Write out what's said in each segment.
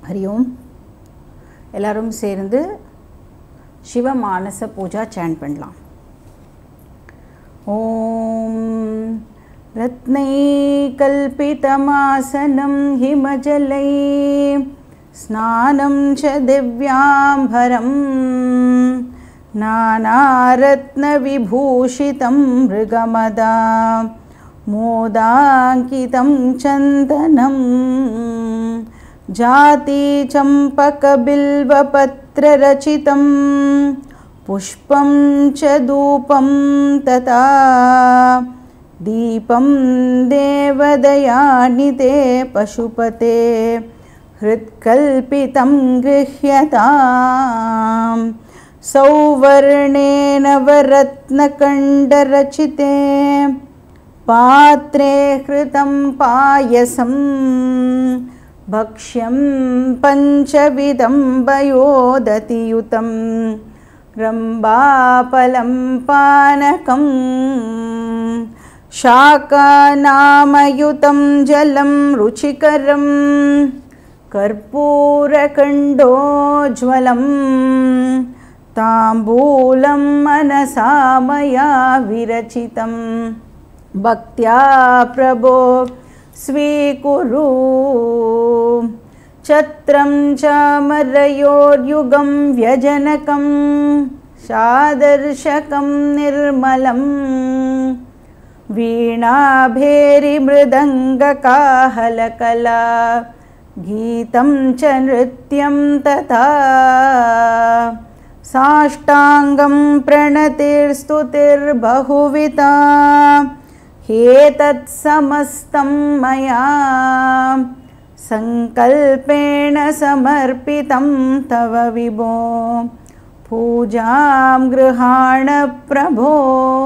ஹரி ஓம் எல்லாரும் சேர்ந்து சிவமானச பூஜா சேன் பண்ணலாம் ஓம் रत्नैकल्पितमासनं हिमजलै स्नानं च दिव्याम्बरं नानारत्नविभूषितं मृगमदा मोदाङ्कितं चन्दनं जातिचम्पकबिल्वपत्ररचितं पुष्पं च धूपं तथा दीपं देवदयानि ते पशुपते हृत्कल्पितं गृह्यतां सौवर्णेन वरत्नकण्डरचिते पात्रे हृतं पायसं भक्ष्यं पञ्चविधं वयोदतियुतं रम्बाफलं पानकम् शाकानामयुतं जलं रुचिकरं कर्पूरकण्डोज्ज्वलं ताम्बूलं मनसा मया विरचितं भक्त्या प्रभो स्वीकुरु छत्रं चामरयोर्युगं व्यजनकं सादर्शकं निर्मलम् वीणाभेरिमृदङ्गकाहलकला गीतं च नृत्यं तथा साष्टाङ्गं प्रणतिर्स्तुतिर्बहुविता ह्येतत्समस्तं मया सङ्कल्पेण समर्पितं तव विभो पूजां गृहाण प्रभो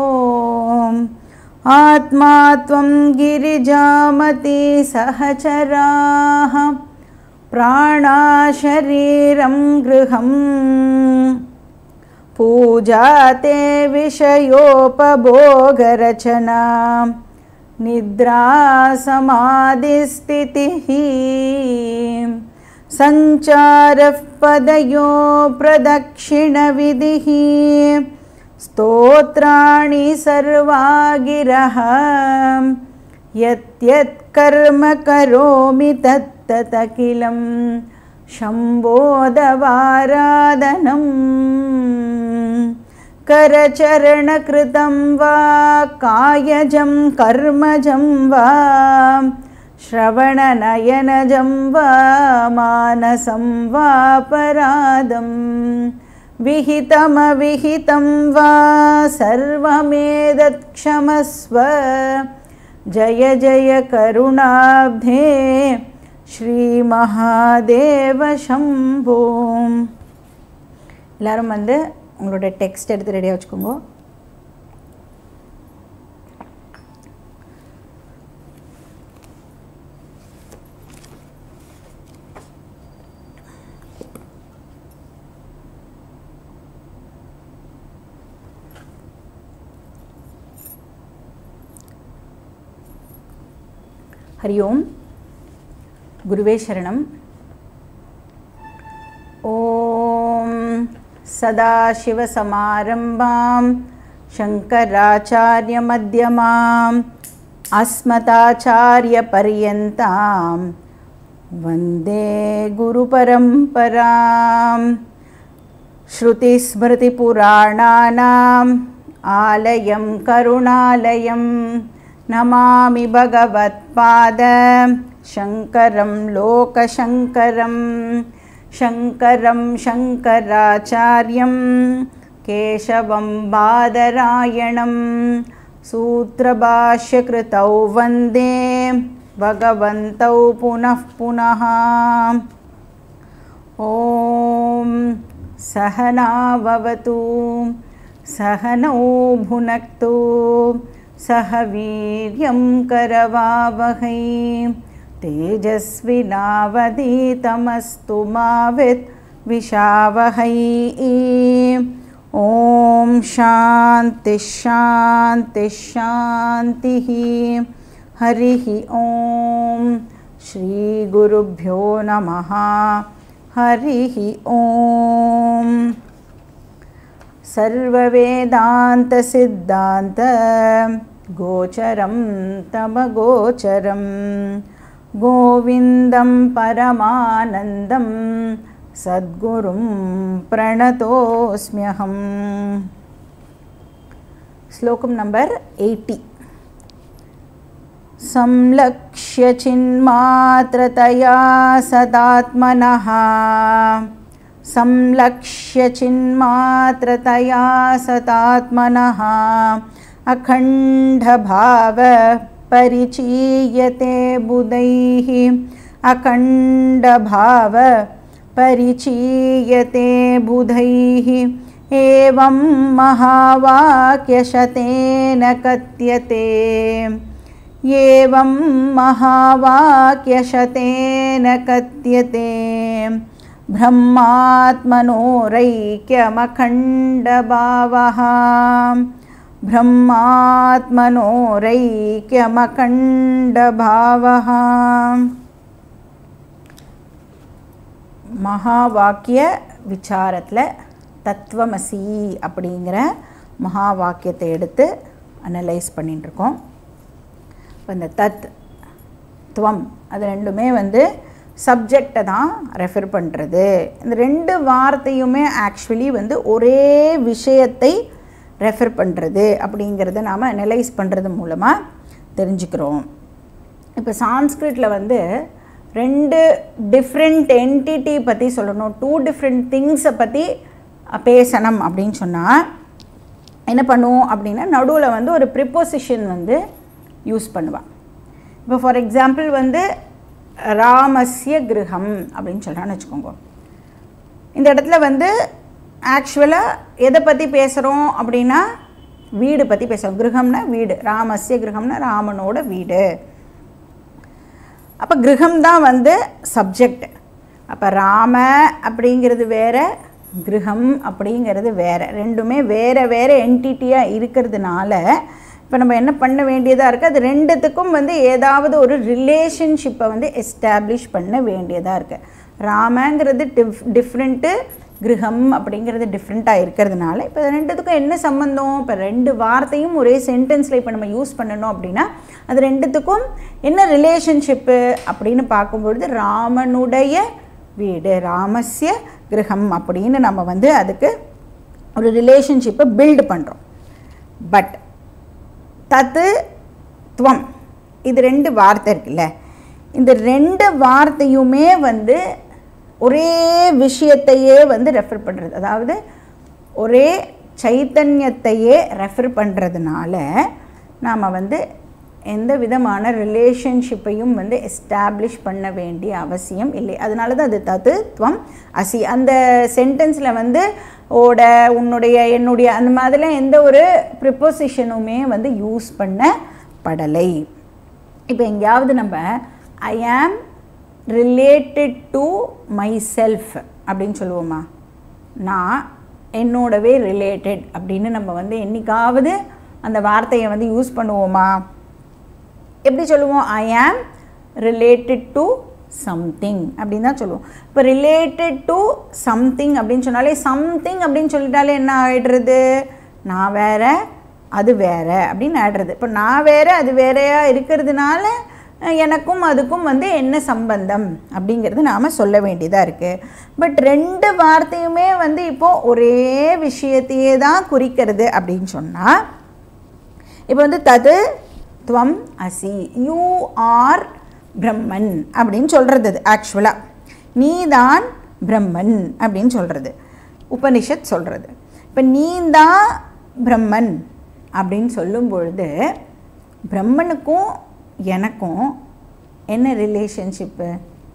आत्मा त्वं गिरिजामती सहचराः प्राणाशरीरं गृहम् पूजा ते विषयोपभोगरचना निद्रा समाधिस्थितिः सञ्चारः पदयो प्रदक्षिणविधिः स्तोत्राणि सर्वा गिरः यत् कर्म करोमि तत्तदखिलं शम्बोदवाराधनम् करचरणकृतं वा कायजं कर्मजं वा श्रवणनयनजं वा मानसं वा परादम् विहितमविहितं वा सर्वमेतत्क्षमस्व जय जय करुणाब्धे ஸ்ரீமகாதேவ சம்போம் எல்லாரும் வந்து உங்களோட டெக்ஸ்ட் எடுத்து ரெடியாக வச்சுக்கோங்க हरि ओम् गुरुवे शरणम् ॐ सदाशिवसमारम्भां शङ्कराचार्यमध्यमाम् अस्मदाचार्यपर्यन्तां वन्दे गुरुपरम्परां श्रुतिस्मृतिपुराणानाम् आलयं करुणालयं नमामि भगवत्पाद शङ्करं लोकशङ्करं शङ्करं शङ्कराचार्यं केशवं बादरायणं सूत्रभाष्यकृतौ वन्दे भगवन्तौ पुनः पुनः ॐ सहनाववतु सहनौ भुनक्तु सह वीर्यं करवावहै तेजस्विनावधीतमस्तु मा विद्विषावहै ॐ शान्तिः शान्तिः शान्तिः हरिः ॐ श्रीगुरुभ्यो नमः हरिः ॐ सर्ववेदान्तसिद्धान्त गोचरं तमगोचरं गोविन्दं परमानन्दं सद्गुरुं प्रणतोऽस्म्यहम् श्लोकं नम्बर् एय्टि संलक्ष्य चिन्मात्रतया सदात्मनः संलक्ष्य चिन्मात्रतया सदात्मनः अखण्डभाव परिचीयते बुधैः अखण्डभाव परिचीयते बुधैः एवं महावाक्यशतेन कथ्यते एवं महावाक्यशतेन कथ्यते ब्रह्मात्मनोरैक्यमखण्डभावः ब्रह्मात्मनोरैक्यमखण्डभावः மகா வாக்கிய விசாரத்தில் தத்துவமசி அப்படிங்கிற மகா வாக்கியத்தை எடுத்து அனலைஸ் பண்ணிட்டுருக்கோம் இப்போ இந்த தத் துவம் அது ரெண்டுமே வந்து சப்ஜெக்டை தான் ரெஃபர் பண்ணுறது இந்த ரெண்டு வார்த்தையுமே ஆக்சுவலி வந்து ஒரே விஷயத்தை ரெஃபர் பண்ணுறது அப்படிங்கிறத நாம் அனலைஸ் பண்ணுறது மூலமாக தெரிஞ்சுக்கிறோம் இப்போ சான்ஸ்கிரிட்டில் வந்து ரெண்டு டிஃப்ரெண்ட் என்டிட்டி பற்றி சொல்லணும் டூ டிஃப்ரெண்ட் திங்ஸை பற்றி பேசணும் அப்படின்னு சொன்னால் என்ன பண்ணுவோம் அப்படின்னா நடுவில் வந்து ஒரு ப்ரிப்போசிஷன் வந்து யூஸ் பண்ணுவான் இப்போ ஃபார் எக்ஸாம்பிள் வந்து ராமஸ்ய கிரகம் அப்படின்னு சொல்கிறான்னு வச்சுக்கோங்க இந்த இடத்துல வந்து ஆக்சுவலாக எதை பற்றி பேசுகிறோம் அப்படின்னா வீடு பற்றி பேசுகிறோம் கிரகம்னா வீடு ராமஸ்ய கிரகம்னா ராமனோட வீடு அப்போ கிரகம் தான் வந்து சப்ஜெக்ட் அப்போ ராம அப்படிங்கிறது வேற கிரகம் அப்படிங்கிறது வேற ரெண்டுமே வேறு வேறு என்டிட்டியாக இருக்கிறதுனால இப்போ நம்ம என்ன பண்ண வேண்டியதாக இருக்குது அது ரெண்டுத்துக்கும் வந்து ஏதாவது ஒரு ரிலேஷன்ஷிப்பை வந்து எஸ்டாப்ளிஷ் பண்ண வேண்டியதாக இருக்குது ராமங்கிறது டிஃப் டிஃப்ரெண்ட்டு கிரகம் அப்படிங்கிறது டிஃப்ரெண்ட்டாக இருக்கிறதுனால இப்போ ரெண்டுத்துக்கும் என்ன சம்மந்தம் இப்போ ரெண்டு வார்த்தையும் ஒரே சென்டென்ஸில் இப்போ நம்ம யூஸ் பண்ணணும் அப்படின்னா அது ரெண்டுத்துக்கும் என்ன ரிலேஷன்ஷிப்பு அப்படின்னு பார்க்கும்பொழுது ராமனுடைய வீடு ராமஸ்ய கிரகம் அப்படின்னு நம்ம வந்து அதுக்கு ஒரு ரிலேஷன்ஷிப்பை பில்டு பண்ணுறோம் பட் தத்து துவம் இது ரெண்டு வார்த்தை இருக்குல்ல இந்த ரெண்டு வார்த்தையுமே வந்து ஒரே விஷயத்தையே வந்து ரெஃபர் பண்ணுறது அதாவது ஒரே சைத்தன்யத்தையே ரெஃபர் பண்ணுறதுனால நாம் வந்து எந்த விதமான ரிலேஷன்ஷிப்பையும் வந்து எஸ்டாப்ளிஷ் பண்ண வேண்டிய அவசியம் இல்லை அதனால தான் அது தத்துவம் அசி அந்த சென்டென்ஸில் வந்து ஓட உன்னுடைய என்னுடைய அந்த மாதிரிலாம் எந்த ஒரு ப்ரிப்போசிஷனுமே வந்து யூஸ் பண்ணப்படலை இப்போ எங்கேயாவது நம்ம ஐ ஆம் ரிலேட்டட் டு மை செல்ஃப் அப்படின்னு சொல்லுவோமா நான் என்னோடவே ரிலேட்டட் அப்படின்னு நம்ம வந்து என்றைக்காவது அந்த வார்த்தையை வந்து யூஸ் பண்ணுவோமா எப்படி சொல்லுவோம் ஐ ஆம் ரிலேட்டட் டு சம்திங் அப்படின்னு தான் சொல்லுவோம் இப்போ ரிலேட்டட் டு சம்திங் அப்படின்னு சொன்னாலே சம்திங் அப்படின்னு சொல்லிட்டாலே என்ன ஆகிடுறது நான் வேற அது வேற அப்படின்னு ஆடுறது இப்போ நான் வேற அது வேறையா இருக்கிறதுனால எனக்கும் அதுக்கும் வந்து என்ன சம்பந்தம் அப்படிங்கிறது நாம் சொல்ல வேண்டியதாக இருக்குது பட் ரெண்டு வார்த்தையுமே வந்து இப்போது ஒரே விஷயத்தையே தான் குறிக்கிறது அப்படின்னு சொன்னால் இப்போ வந்து தது துவம் அசி யூ ஆர் பிரம்மன் அப்படின்னு சொல்கிறது அது ஆக்சுவலாக நீ தான் பிரம்மன் அப்படின்னு சொல்கிறது உபனிஷத் சொல்கிறது இப்போ நீ தான் பிரம்மன் அப்படின்னு சொல்லும் பொழுது பிரம்மனுக்கும் எனக்கும் என்ன ரிலேஷன்ஷிப்பு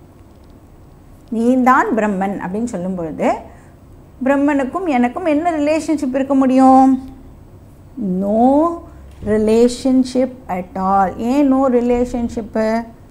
நீ தான் பிரம்மன் அப்படின்னு சொல்லும் பொழுது பிரம்மனுக்கும் எனக்கும் என்ன ரிலேஷன்ஷிப் இருக்க முடியும் நோ ரிலேஷன்ஷிப் அட் ஆல் ஏன் நோ ரிலேஷன்ஷிப்பு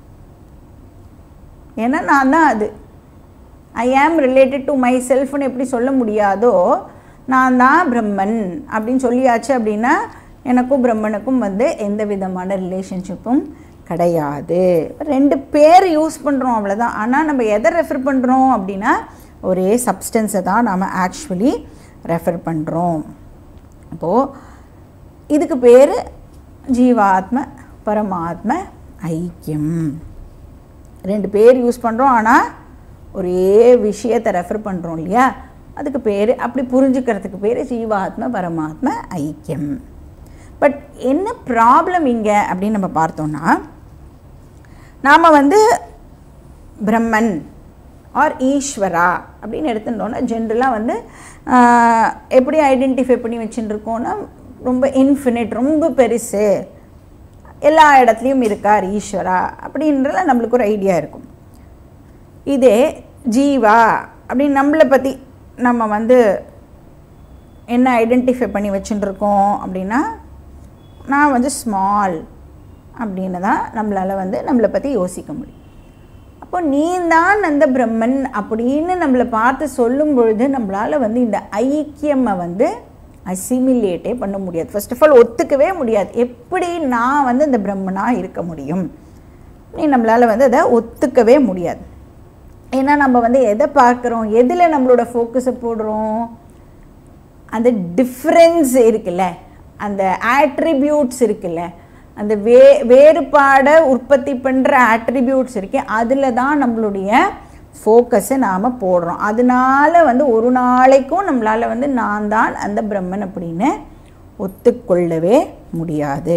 ஏன்னா நான் தான் அது ஐ ஆம் ரிலேட்டட் டு மை செல்ஃப்னு எப்படி சொல்ல முடியாதோ நான் தான் பிரம்மன் அப்படின்னு சொல்லியாச்சு அப்படின்னா எனக்கும் பிரம்மனுக்கும் வந்து எந்த விதமான ரிலேஷன்ஷிப்பும் கிடையாது ரெண்டு பேர் யூஸ் பண்ணுறோம் அவ்வளோதான் ஆனால் நம்ம எதை ரெஃபர் பண்ணுறோம் அப்படின்னா ஒரே சப்ஸ்டன்ஸை தான் நாம் ஆக்சுவலி ரெஃபர் பண்ணுறோம் அப்போது இதுக்கு பேர் ஜீவாத்ம பரமாத்ம ஐக்கியம் ரெண்டு பேர் யூஸ் பண்ணுறோம் ஆனால் ஒரே விஷயத்தை ரெஃபர் பண்ணுறோம் இல்லையா அதுக்கு பேர் அப்படி புரிஞ்சுக்கிறதுக்கு பேர் ஜீவாத்ம பரமாத்ம ஐக்கியம் பட் என்ன ப்ராப்ளம் இங்கே அப்படின்னு நம்ம பார்த்தோன்னா நாம் வந்து பிரம்மன் ஆர் ஈஸ்வரா அப்படின்னு எடுத்துட்டோன்னா ஜென்ரலாக வந்து ஆஹ், எப்படி ஐடென்டிஃபை பண்ணி வச்சுட்டு இருக்கோன்னா ரொம்ப இன்ஃபினிட் ரொம்ப பெருசு எல்லா இடத்துலையும் இருக்கார் ஈஸ்வரா அப்படின்றதுல நம்மளுக்கு ஒரு ஐடியா இருக்கும் இதே ஜீவா அப்படின்னு நம்மளை பற்றி நம்ம வந்து என்ன ஐடென்டிஃபை பண்ணி வச்சுட்டு இருக்கோம் அப்படின்னா நான் வந்து ஸ்மால் அப்படின்னு தான் நம்மளால் வந்து நம்மளை பற்றி யோசிக்க முடியும் அப்போ நீ தான் அந்த பிரம்மன் அப்படின்னு நம்மளை பார்த்து சொல்லும் பொழுது நம்மளால் வந்து இந்த ஐக்கியமை வந்து அசிமிலேட்டே பண்ண முடியாது ஃபர்ஸ்ட் ஆஃப் ஆல் ஒத்துக்கவே முடியாது எப்படி நான் வந்து இந்த பிரம்மனாக இருக்க முடியும் நீ நம்மளால் வந்து அதை ஒத்துக்கவே முடியாது ஏன்னா நம்ம வந்து எதை பார்க்குறோம் எதில் நம்மளோட ஃபோக்கஸை போடுறோம் அந்த டிஃப்ரென்ஸ் இருக்குல்ல அந்த ஆட்ரிபியூட்ஸ் இருக்குல்ல அந்த வே வேறுபாடை உற்பத்தி பண்ணுற ஆட்ரிபியூட்ஸ் இருக்கு அதில் தான் நம்மளுடைய ஃபோக்கஸை நாம் போடுறோம் அதனால வந்து ஒரு நாளைக்கும் நம்மளால் வந்து நான் தான் அந்த பிரம்மன் அப்படின்னு ஒத்துக்கொள்ளவே முடியாது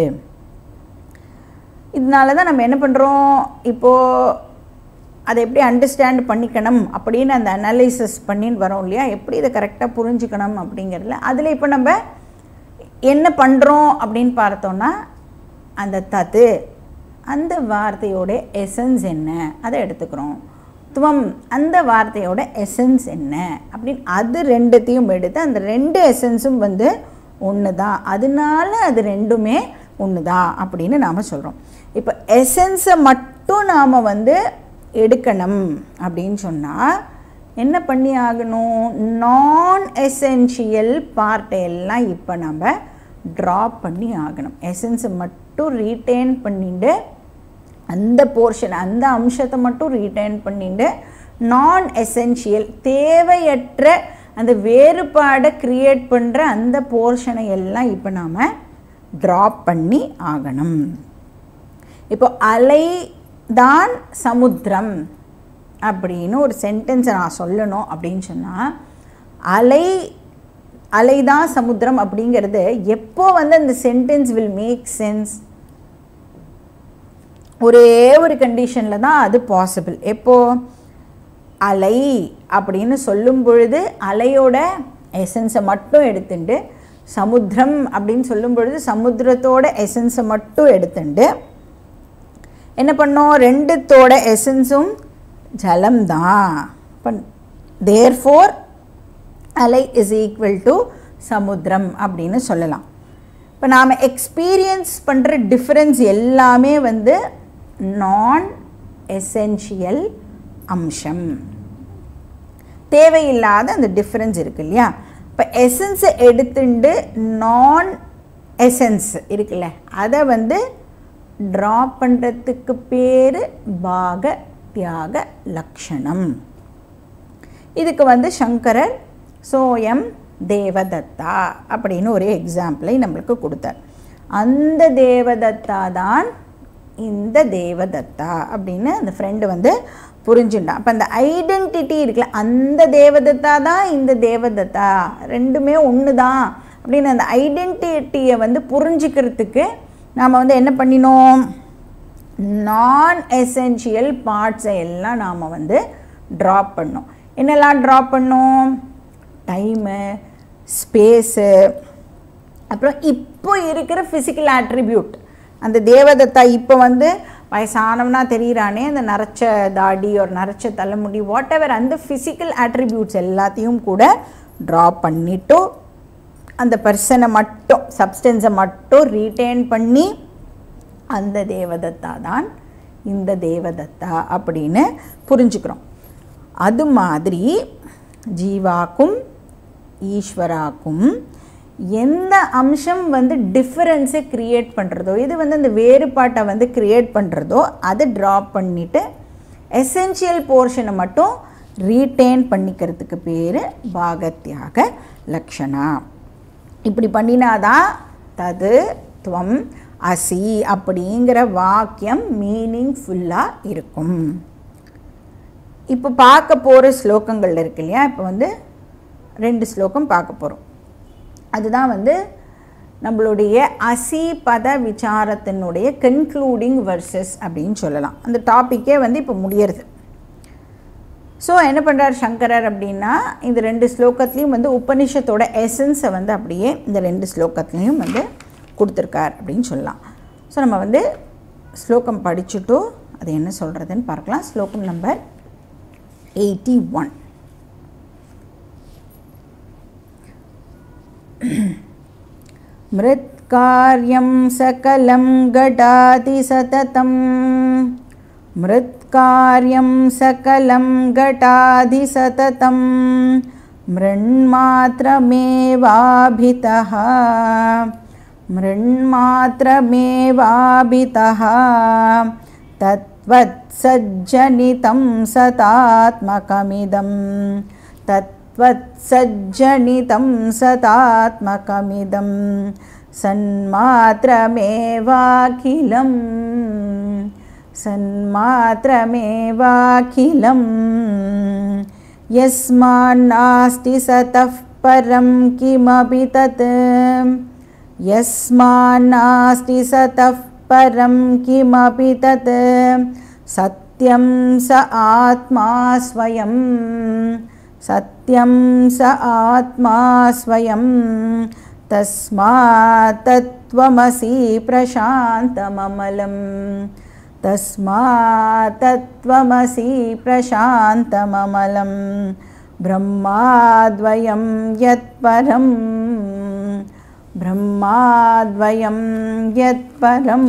இதனால தான் நம்ம என்ன பண்ணுறோம் இப்போது அதை எப்படி அண்டர்ஸ்டாண்ட் பண்ணிக்கணும் அப்படின்னு அந்த அனலைசிஸ் பண்ணின்னு வரோம் இல்லையா எப்படி இதை கரெக்டாக புரிஞ்சுக்கணும் அப்படிங்கிறதுல அதில் இப்போ நம்ம என்ன பண்ணுறோம் அப்படின்னு பார்த்தோன்னா அந்த தத்து அந்த வார்த்தையோட எசன்ஸ் என்ன அதை எடுத்துக்கிறோம் துவம் அந்த வார்த்தையோட எசன்ஸ் என்ன அப்படின்னு அது ரெண்டுத்தையும் எடுத்து அந்த ரெண்டு எசன்ஸும் வந்து ஒன்று தான் அதனால அது ரெண்டுமே ஒன்று தான் அப்படின்னு நாம் சொல்கிறோம் இப்போ எசன்ஸை மட்டும் நாம் வந்து எடுக்கணும் அப்படின்னு சொன்னால் என்ன பண்ணி ஆகணும் நான் எசென்ஷியல் பார்ட்டை எல்லாம் இப்போ நம்ம ட்ராப் பண்ணி ஆகணும் எசன்ஸை மட்டும் ரீட்டைன் பண்ணிட்டு அந்த போர்ஷன் அந்த அம்சத்தை மட்டும் ரீட்டைன் பண்ணிட்டு நான் எசென்ஷியல் தேவையற்ற அந்த வேறுபாடை க்ரியேட் பண்ணுற அந்த போர்ஷனை எல்லாம் இப்போ நாம் ட்ராப் பண்ணி ஆகணும் இப்போ அலை தான் சமுத்திரம் அப்படின்னு ஒரு சென்டென்ஸை நான் சொல்லணும் அப்படின்னு சொன்னால் அலை அலை தான் சமுத்திரம் அப்படிங்கிறது எப்போ வந்து அந்த சென்டென்ஸ் வில் மேக் சென்ஸ் ஒரே ஒரு கண்டிஷனில் தான் அது பாசிபிள் எப்போ அலை அப்படின்னு சொல்லும் பொழுது அலையோட எசன்ஸை மட்டும் எடுத்துட்டு சமுத்திரம் அப்படின்னு சொல்லும் பொழுது சமுத்திரத்தோட எசன்ஸை மட்டும் எடுத்துட்டு என்ன பண்ணோம் ரெண்டுத்தோட எசன்ஸும் ஜலம் தான் இப்போ தேர் ஃபோர் அலை இஸ் ஈக்குவல் டு சமுத்திரம் அப்படின்னு சொல்லலாம் இப்போ நாம் எக்ஸ்பீரியன்ஸ் பண்ணுற டிஃப்ரென்ஸ் எல்லாமே வந்து நான் எசென்ஷியல் அம்சம் தேவையில்லாத அந்த டிஃப்ரென்ஸ் இருக்கு இல்லையா இப்போ எசன்ஸை எடுத்துட்டு நான் எசன்ஸ் இருக்குல்ல அதை வந்து ட்ரா பண்ணுறதுக்கு பேர் பாக தியாக லக்ஷணம் இதுக்கு வந்து சங்கரர் சோயம் தேவதத்தா அப்படின்னு ஒரு எக்ஸாம்பிளை நம்மளுக்கு கொடுத்தார் அந்த தேவதத்தா தான் இந்த தேவதத்தா அப்படின்னு அந்த ஃப்ரெண்டு வந்து புரிஞ்சுட்டான் அப்போ அந்த ஐடென்டிட்டி இருக்குல்ல அந்த தேவதத்தா தான் இந்த தேவதத்தா ரெண்டுமே ஒன்று தான் அப்படின்னு அந்த ஐடென்டிட்டியை வந்து புரிஞ்சுக்கிறதுக்கு நாம் வந்து என்ன பண்ணினோம் நான் எசென்ஷியல் பார்ட்ஸை எல்லாம் நாம் வந்து ட்ராப் பண்ணோம் என்னெல்லாம் ட்ராப் பண்ணோம் டைமு ஸ்பேஸு அப்புறம் இப்போ இருக்கிற ஃபிசிக்கல் ஆட்ரிபியூட் அந்த தேவதத்தா இப்போ வந்து வயசானவனா தெரிகிறானே அந்த நரைச்ச தாடி ஒரு நரைச்ச தலைமுடி வாட் எவர் அந்த ஃபிசிக்கல் ஆட்ரிபியூட்ஸ் எல்லாத்தையும் கூட ட்ரா பண்ணிட்டு அந்த பர்சனை மட்டும் சப்ஸ்டன்ஸை மட்டும் ரீட்டைன் பண்ணி அந்த தேவதத்தா தான் இந்த தேவதத்தா அப்படின்னு புரிஞ்சுக்கிறோம் அது மாதிரி ஜீவாக்கும் ஈஸ்வராக்கும் எந்த அம்சம் வந்து டிஃபரன்ஸை க்ரியேட் பண்ணுறதோ இது வந்து அந்த வேறுபாட்டை வந்து க்ரியேட் பண்ணுறதோ அதை ட்ராப் பண்ணிவிட்டு எசென்ஷியல் போர்ஷனை மட்டும் ரீட்டைன் பண்ணிக்கிறதுக்கு பேர் பாகத்தியாக லக்ஷணா இப்படி பண்ணினாதான் தது துவம் அசி அப்படிங்கிற வாக்கியம் மீனிங்ஃபுல்லாக இருக்கும் இப்போ பார்க்க போகிற ஸ்லோகங்கள் இருக்கு இல்லையா இப்போ வந்து ரெண்டு ஸ்லோகம் பார்க்க போகிறோம் அதுதான் வந்து நம்மளுடைய அசி பத விசாரத்தினுடைய கன்க்ளூடிங் வர்சஸ் அப்படின்னு சொல்லலாம் அந்த டாப்பிக்கே வந்து இப்போ முடியறது ஸோ என்ன பண்ணுறார் சங்கரர் அப்படின்னா இந்த ரெண்டு ஸ்லோகத்துலேயும் வந்து உபனிஷத்தோட எசன்ஸை வந்து அப்படியே இந்த ரெண்டு ஸ்லோகத்துலேயும் வந்து கொடுத்துருக்கார் அப்படின்னு சொல்லலாம் ஸோ நம்ம வந்து ஸ்லோகம் படிச்சுட்டோ அது என்ன சொல்கிறதுன்னு பார்க்கலாம் ஸ்லோகம் நம்பர் எயிட்டி ஒன் मृत्कार्यं सकलं घटाति सततं मृत्कार्यं सकलं घटाधि सततं मृण्मात्रमेवाभितः मृण्मात्रमेवाभितः तत्त्वत्सज्जनितं सतात्मकमिदं तत्त्वत्सज्जनितं सतात्मकमिदं सन्मात्रमेवाखिलं सन्मात्रमेवाखिलं यस्मान्नास्ति सतः परं किमपि तत् यस्मान्नास्ति सतः परं किमपि तत् सत्यं स आत्मा स्वयं सत्यं स आत्मा स्वयं तस्मात् तत्त्वमसि प्रशान्तममलं तस्मात् तत्त्वमसि प्रशान्तममलं ब्रह्माद्वयं यत्परं ब्रह्माद्वयं यत्परम्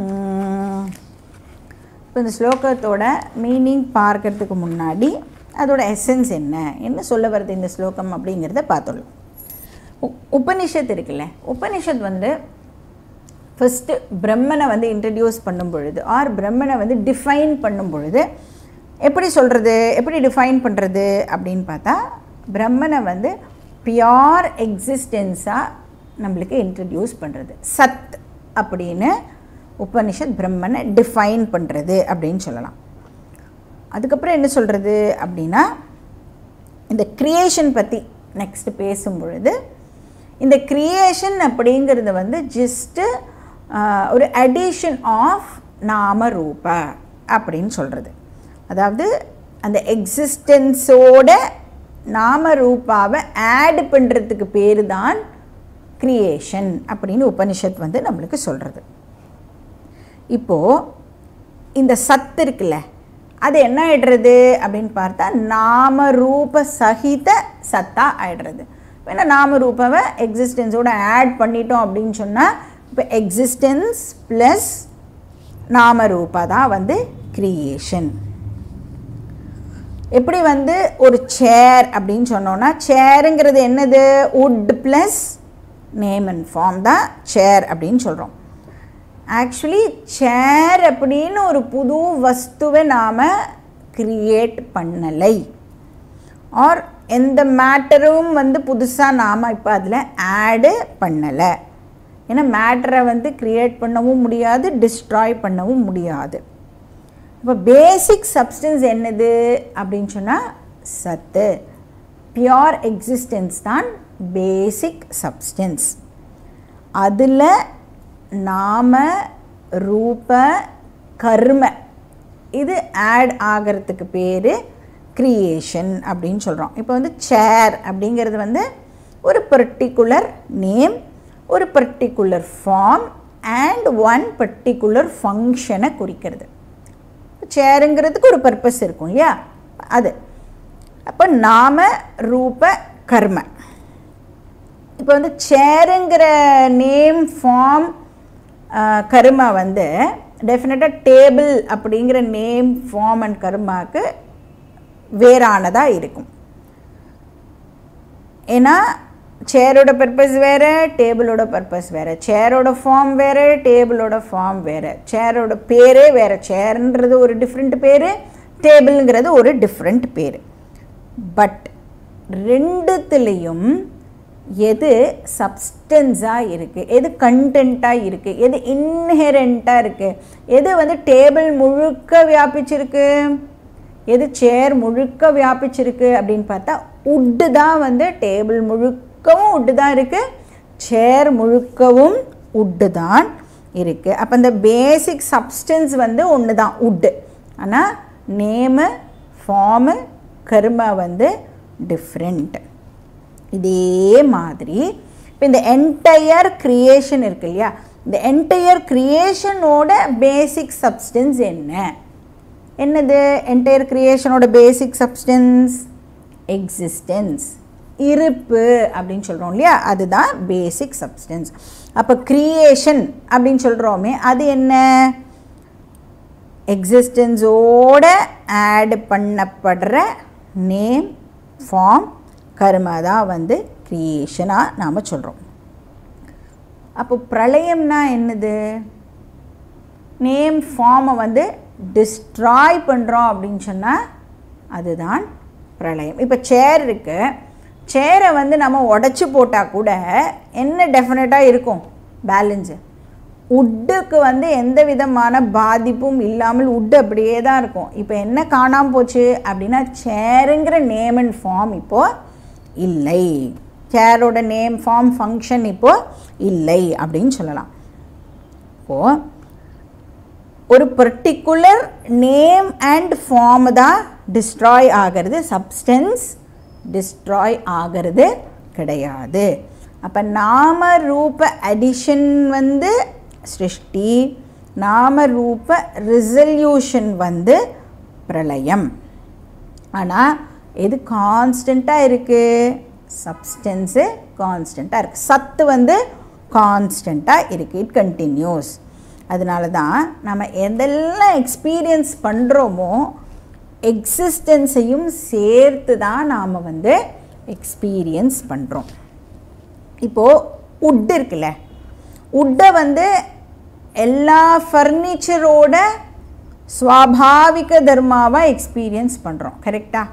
இப்போ இந்த ஸ்லோகத்தோட மீனிங் பார்க்கறதுக்கு முன்னாடி அதோட எசன்ஸ் என்ன என்ன சொல்ல வருது இந்த ஸ்லோகம் அப்படிங்கிறத பார்த்துடலாம் உ- உபனிஷத் இருக்குல்ல உபனிஷத் வந்து ஃபஸ்ட்டு பிரம்மனை வந்து இன்ட்ரடியூஸ் பண்ணும் பொழுது ஆர் பிரம்மனை வந்து டிஃபைன் பண்ணும் பொழுது எப்படி சொல்கிறது எப்படி டிஃபைன் பண்ணுறது அப்படின்னு பார்த்தா பிரம்மனை வந்து பியோர் எக்ஸிஸ்டன்ஸாக நம்மளுக்கு இன்ட்ரடியூஸ் பண்ணுறது சத் அப்படின்னு உபனிஷத் பிரம்மனை டிஃபைன் பண்ணுறது அப்படின்னு சொல்லலாம் அதுக்கப்புறம் என்ன சொல்கிறது அப்படின்னா இந்த கிரியேஷன் பற்றி நெக்ஸ்ட் பேசும் பொழுது இந்த கிரியேஷன் அப்படிங்கிறது வந்து ஜஸ்ட்டு ஒரு அடிஷன் ஆஃப் நாம ரூப அப்படின்னு சொல்கிறது அதாவது அந்த எக்ஸிஸ்டன்ஸோட நாம ரூபாவை ஆட் பண்ணுறதுக்கு பேர் தான் கிரியேஷன் அப்படின்னு உபனிஷத் வந்து நம்மளுக்கு சொல்கிறது இப்போது இந்த சத்து இருக்குல்ல அது என்ன ஆயிடுறது அப்படின்னு பார்த்தா நாம ரூப சகித சத்தா ஆயிடுறது ஏன்னா நாம ரூபாவை எக்ஸிஸ்டன்ஸோட ஆட் பண்ணிட்டோம் அப்படின்னு சொன்னால் இப்போ எக்ஸிஸ்டன்ஸ் ப்ளஸ் நாம ரூபா தான் வந்து கிரியேஷன் எப்படி வந்து ஒரு சேர் அப்படின்னு சொன்னோன்னா சேருங்கிறது என்னது wood plus name and form தான் சேர் அப்படின்னு சொல்கிறோம் ஆக்சுவலி சேர் அப்படின்னு ஒரு புது வஸ்துவை நாம் கிரியேட் பண்ணலை ஆர் எந்த மேட்டரும் வந்து புதுசாக நாம் இப்போ அதில் ஆடு பண்ணலை ஏன்னா மேட்டரை வந்து கிரியேட் பண்ணவும் முடியாது டிஸ்ட்ராய் பண்ணவும் முடியாது இப்போ பேசிக் சப்ஸ்டன்ஸ் என்னது அப்படின்னு சொன்னால் சத்து பியோர் எக்ஸிஸ்டன்ஸ் தான் பேசிக் சப்ஸ்டன்ஸ் அதில் நாம ரூப கர்ம இது ஆட் ஆகிறதுக்கு பேர் கிரியேஷன் அப்படின்னு சொல்கிறோம் இப்போ வந்து சேர் அப்படிங்கிறது வந்து ஒரு பர்டிகுலர் நேம் ஒரு particular form and one particular ஃபங்க்ஷனை குறிக்கிறது சேருங்கிறதுக்கு ஒரு பர்பஸ் இருக்கும் இல்லையா அது அப்போ நாம ரூப கர்ம இப்போ வந்து சேருங்கிற நேம் ஃபார்ம் கர்மா வந்து டெஃபினட்டாக டேபிள் அப்படிங்கிற நேம் ஃபார்ம் அண்ட் கர்மாவுக்கு வேறானதாக இருக்கும் ஏன்னா சேரோட பர்பஸ் வேறு டேபிளோட பர்பஸ் வேறு சேரோட ஃபார்ம் வேறு டேபிளோட ஃபார்ம் வேறு சேரோட பேரே வேறு சேர்ன்றது ஒரு டிஃப்ரெண்ட் பேர் டேபிள்ங்கிறது ஒரு டிஃப்ரெண்ட் பேர் பட் ரெண்டுத்துலேயும் எது சப்ஸ்டன்ஸாக இருக்குது எது கண்டென்ட்டாக இருக்குது எது இன்ஹெரண்ட்டாக இருக்குது எது வந்து டேபிள் முழுக்க வியாபிச்சிருக்கு எது சேர் முழுக்க வியாபிச்சிருக்கு அப்படின்னு பார்த்தா உட்டு தான் வந்து டேபிள் முழுக்கவும் உட்டு தான் இருக்குது சேர் முழுக்கவும் உட்டு தான் இருக்குது அப்போ இந்த பேசிக் சப்ஸ்டன்ஸ் வந்து ஒன்று தான் உட்டு ஆனால் நேமு ஃபார்மு கர்மா வந்து டிஃப்ரெண்ட் இதே மாதிரி இப்போ இந்த என்டையர் க்ரியேஷன் இருக்கு இல்லையா இந்த என்டையர் க்ரியேஷனோட பேசிக் சப்ஸ்டன்ஸ் என்ன என்னது என்டையர் க்ரியேஷனோட பேசிக் சப்ஸ்டன்ஸ் எக்ஸிஸ்டன்ஸ் இருப்பு அப்படின்னு சொல்கிறோம் இல்லையா அதுதான் பேசிக் சப்ஸ்டன்ஸ் அப்போ க்ரியேஷன் அப்படின்னு சொல்கிறோமே அது என்ன எக்ஸிஸ்டன்ஸோட ஆட் பண்ணப்படுற நேம் ஃபார்ம் கர்மா தான் வந்து க்ரியேஷனாக நாம் சொல்கிறோம் அப்போ பிரளயம்னா என்னது நேம் ஃபார்மை வந்து டிஸ்ட்ராய் பண்ணுறோம் அப்படின்னு சொன்னால் அதுதான் பிரளயம் இப்போ சேர் இருக்குது சேரை வந்து நம்ம உடச்சி போட்டால் கூட என்ன டெஃபினட்டாக இருக்கும் பேலன்ஸு உட்டுக்கு வந்து எந்த விதமான பாதிப்பும் இல்லாமல் உட்டு அப்படியே தான் இருக்கும் இப்போ என்ன காணாமல் போச்சு அப்படின்னா சேருங்கிற நேம் அண்ட் ஃபார்ம் இப்போது இல்லை சேரோட நேம் ஃபார்ம் ஃபங்க்ஷன் இப்போது இல்லை அப்படின்னு சொல்லலாம் இப்போது ஒரு பர்டிகுலர் நேம் அண்ட் ஃபார்ம் தான் டிஸ்ட்ராய் ஆகிறது சப்ஸ்டன்ஸ் டிஸ்ட்ராய் ஆகிறது கிடையாது அப்போ நாம ரூப அடிஷன் வந்து சிருஷ்டி நாம ரூப ரிசல்யூஷன் வந்து பிரளயம் ஆனால் எது கான்ஸ்டண்ட்டாக இருக்குது சப்ஸ்டன்ஸு கான்ஸ்டண்ட்டாக இருக்குது சத்து வந்து கான்ஸ்டண்ட்டாக இருக்குது இட் கண்டினியூஸ் அதனால தான் நம்ம எதெல்லாம் எக்ஸ்பீரியன்ஸ் பண்ணுறோமோ எக்ஸிஸ்டன்ஸையும் சேர்த்து தான் நாம் வந்து எக்ஸ்பீரியன்ஸ் பண்ணுறோம் இப்போது உட் இருக்குல்ல உட்டை வந்து எல்லா ஃபர்னிச்சரோட சுவாபாவிக தர்மாவாக எக்ஸ்பீரியன்ஸ் பண்ணுறோம் கரெக்டாக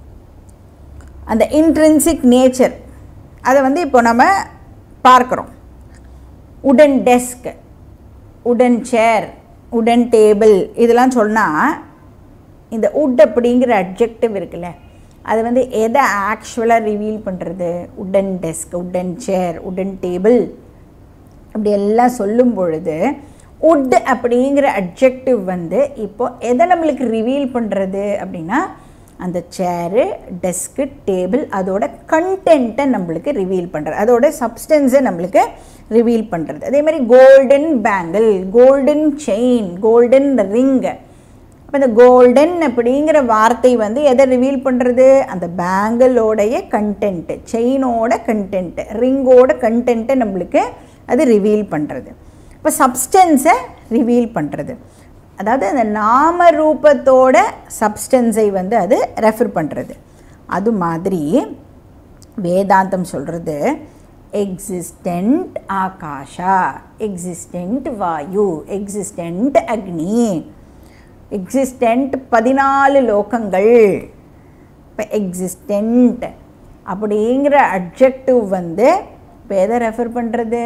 அந்த இன்ட்ரென்சிக் நேச்சர் அதை வந்து இப்போ நம்ம பார்க்குறோம் உடன் டெஸ்க் உடன் சேர் உடன் டேபிள் இதெல்லாம் சொன்னால் இந்த உட் அப்படிங்கிற அப்ஜெக்டிவ் இருக்குல்ல அது வந்து எதை ஆக்சுவலாக ரிவீல் பண்ணுறது உடன் டெஸ்க் உடன் சேர் உடன் டேபிள் அப்படி எல்லாம் சொல்லும் பொழுது உட் அப்படிங்கிற அப்ஜெக்டிவ் வந்து இப்போது எதை நம்மளுக்கு ரிவீல் பண்ணுறது அப்படின்னா அந்த சேரு டெஸ்க்கு டேபிள் அதோட கண்டென்ட்டை நம்மளுக்கு ரிவீல் பண்ணுறது அதோட சப்ஸ்டன்ஸை நம்மளுக்கு ரிவீல் பண்ணுறது அதே மாதிரி golden bangle golden chain golden ring அப்போ இந்த கோல்டன் அப்படிங்கிற வார்த்தை வந்து எதை ரிவீல் பண்ணுறது அந்த பேங்கிளோடைய கண்டென்ட்டு செயினோட கண்டென்ட்டு ரிங்கோட கண்டென்ட்டை நம்மளுக்கு அது ரிவீல் பண்ணுறது இப்போ சப்ஸ்டன்ஸை ரிவீல் பண்ணுறது அதாவது அந்த நாம ரூபத்தோட சப்ஸ்டன்ஸை வந்து அது ரெஃபர் பண்ணுறது அது மாதிரி வேதாந்தம் சொல்கிறது எக்ஸிஸ்டண்ட் ஆகாஷா எக்ஸிஸ்டண்ட் வாயு எக்ஸிஸ்டண்ட் அக்னி எக்ஸிஸ்டண்ட் பதினாலு லோகங்கள் இப்போ எக்ஸிஸ்டண்ட் அப்படிங்கிற அப்ஜெக்டிவ் வந்து இப்போ எதை ரெஃபர் பண்ணுறது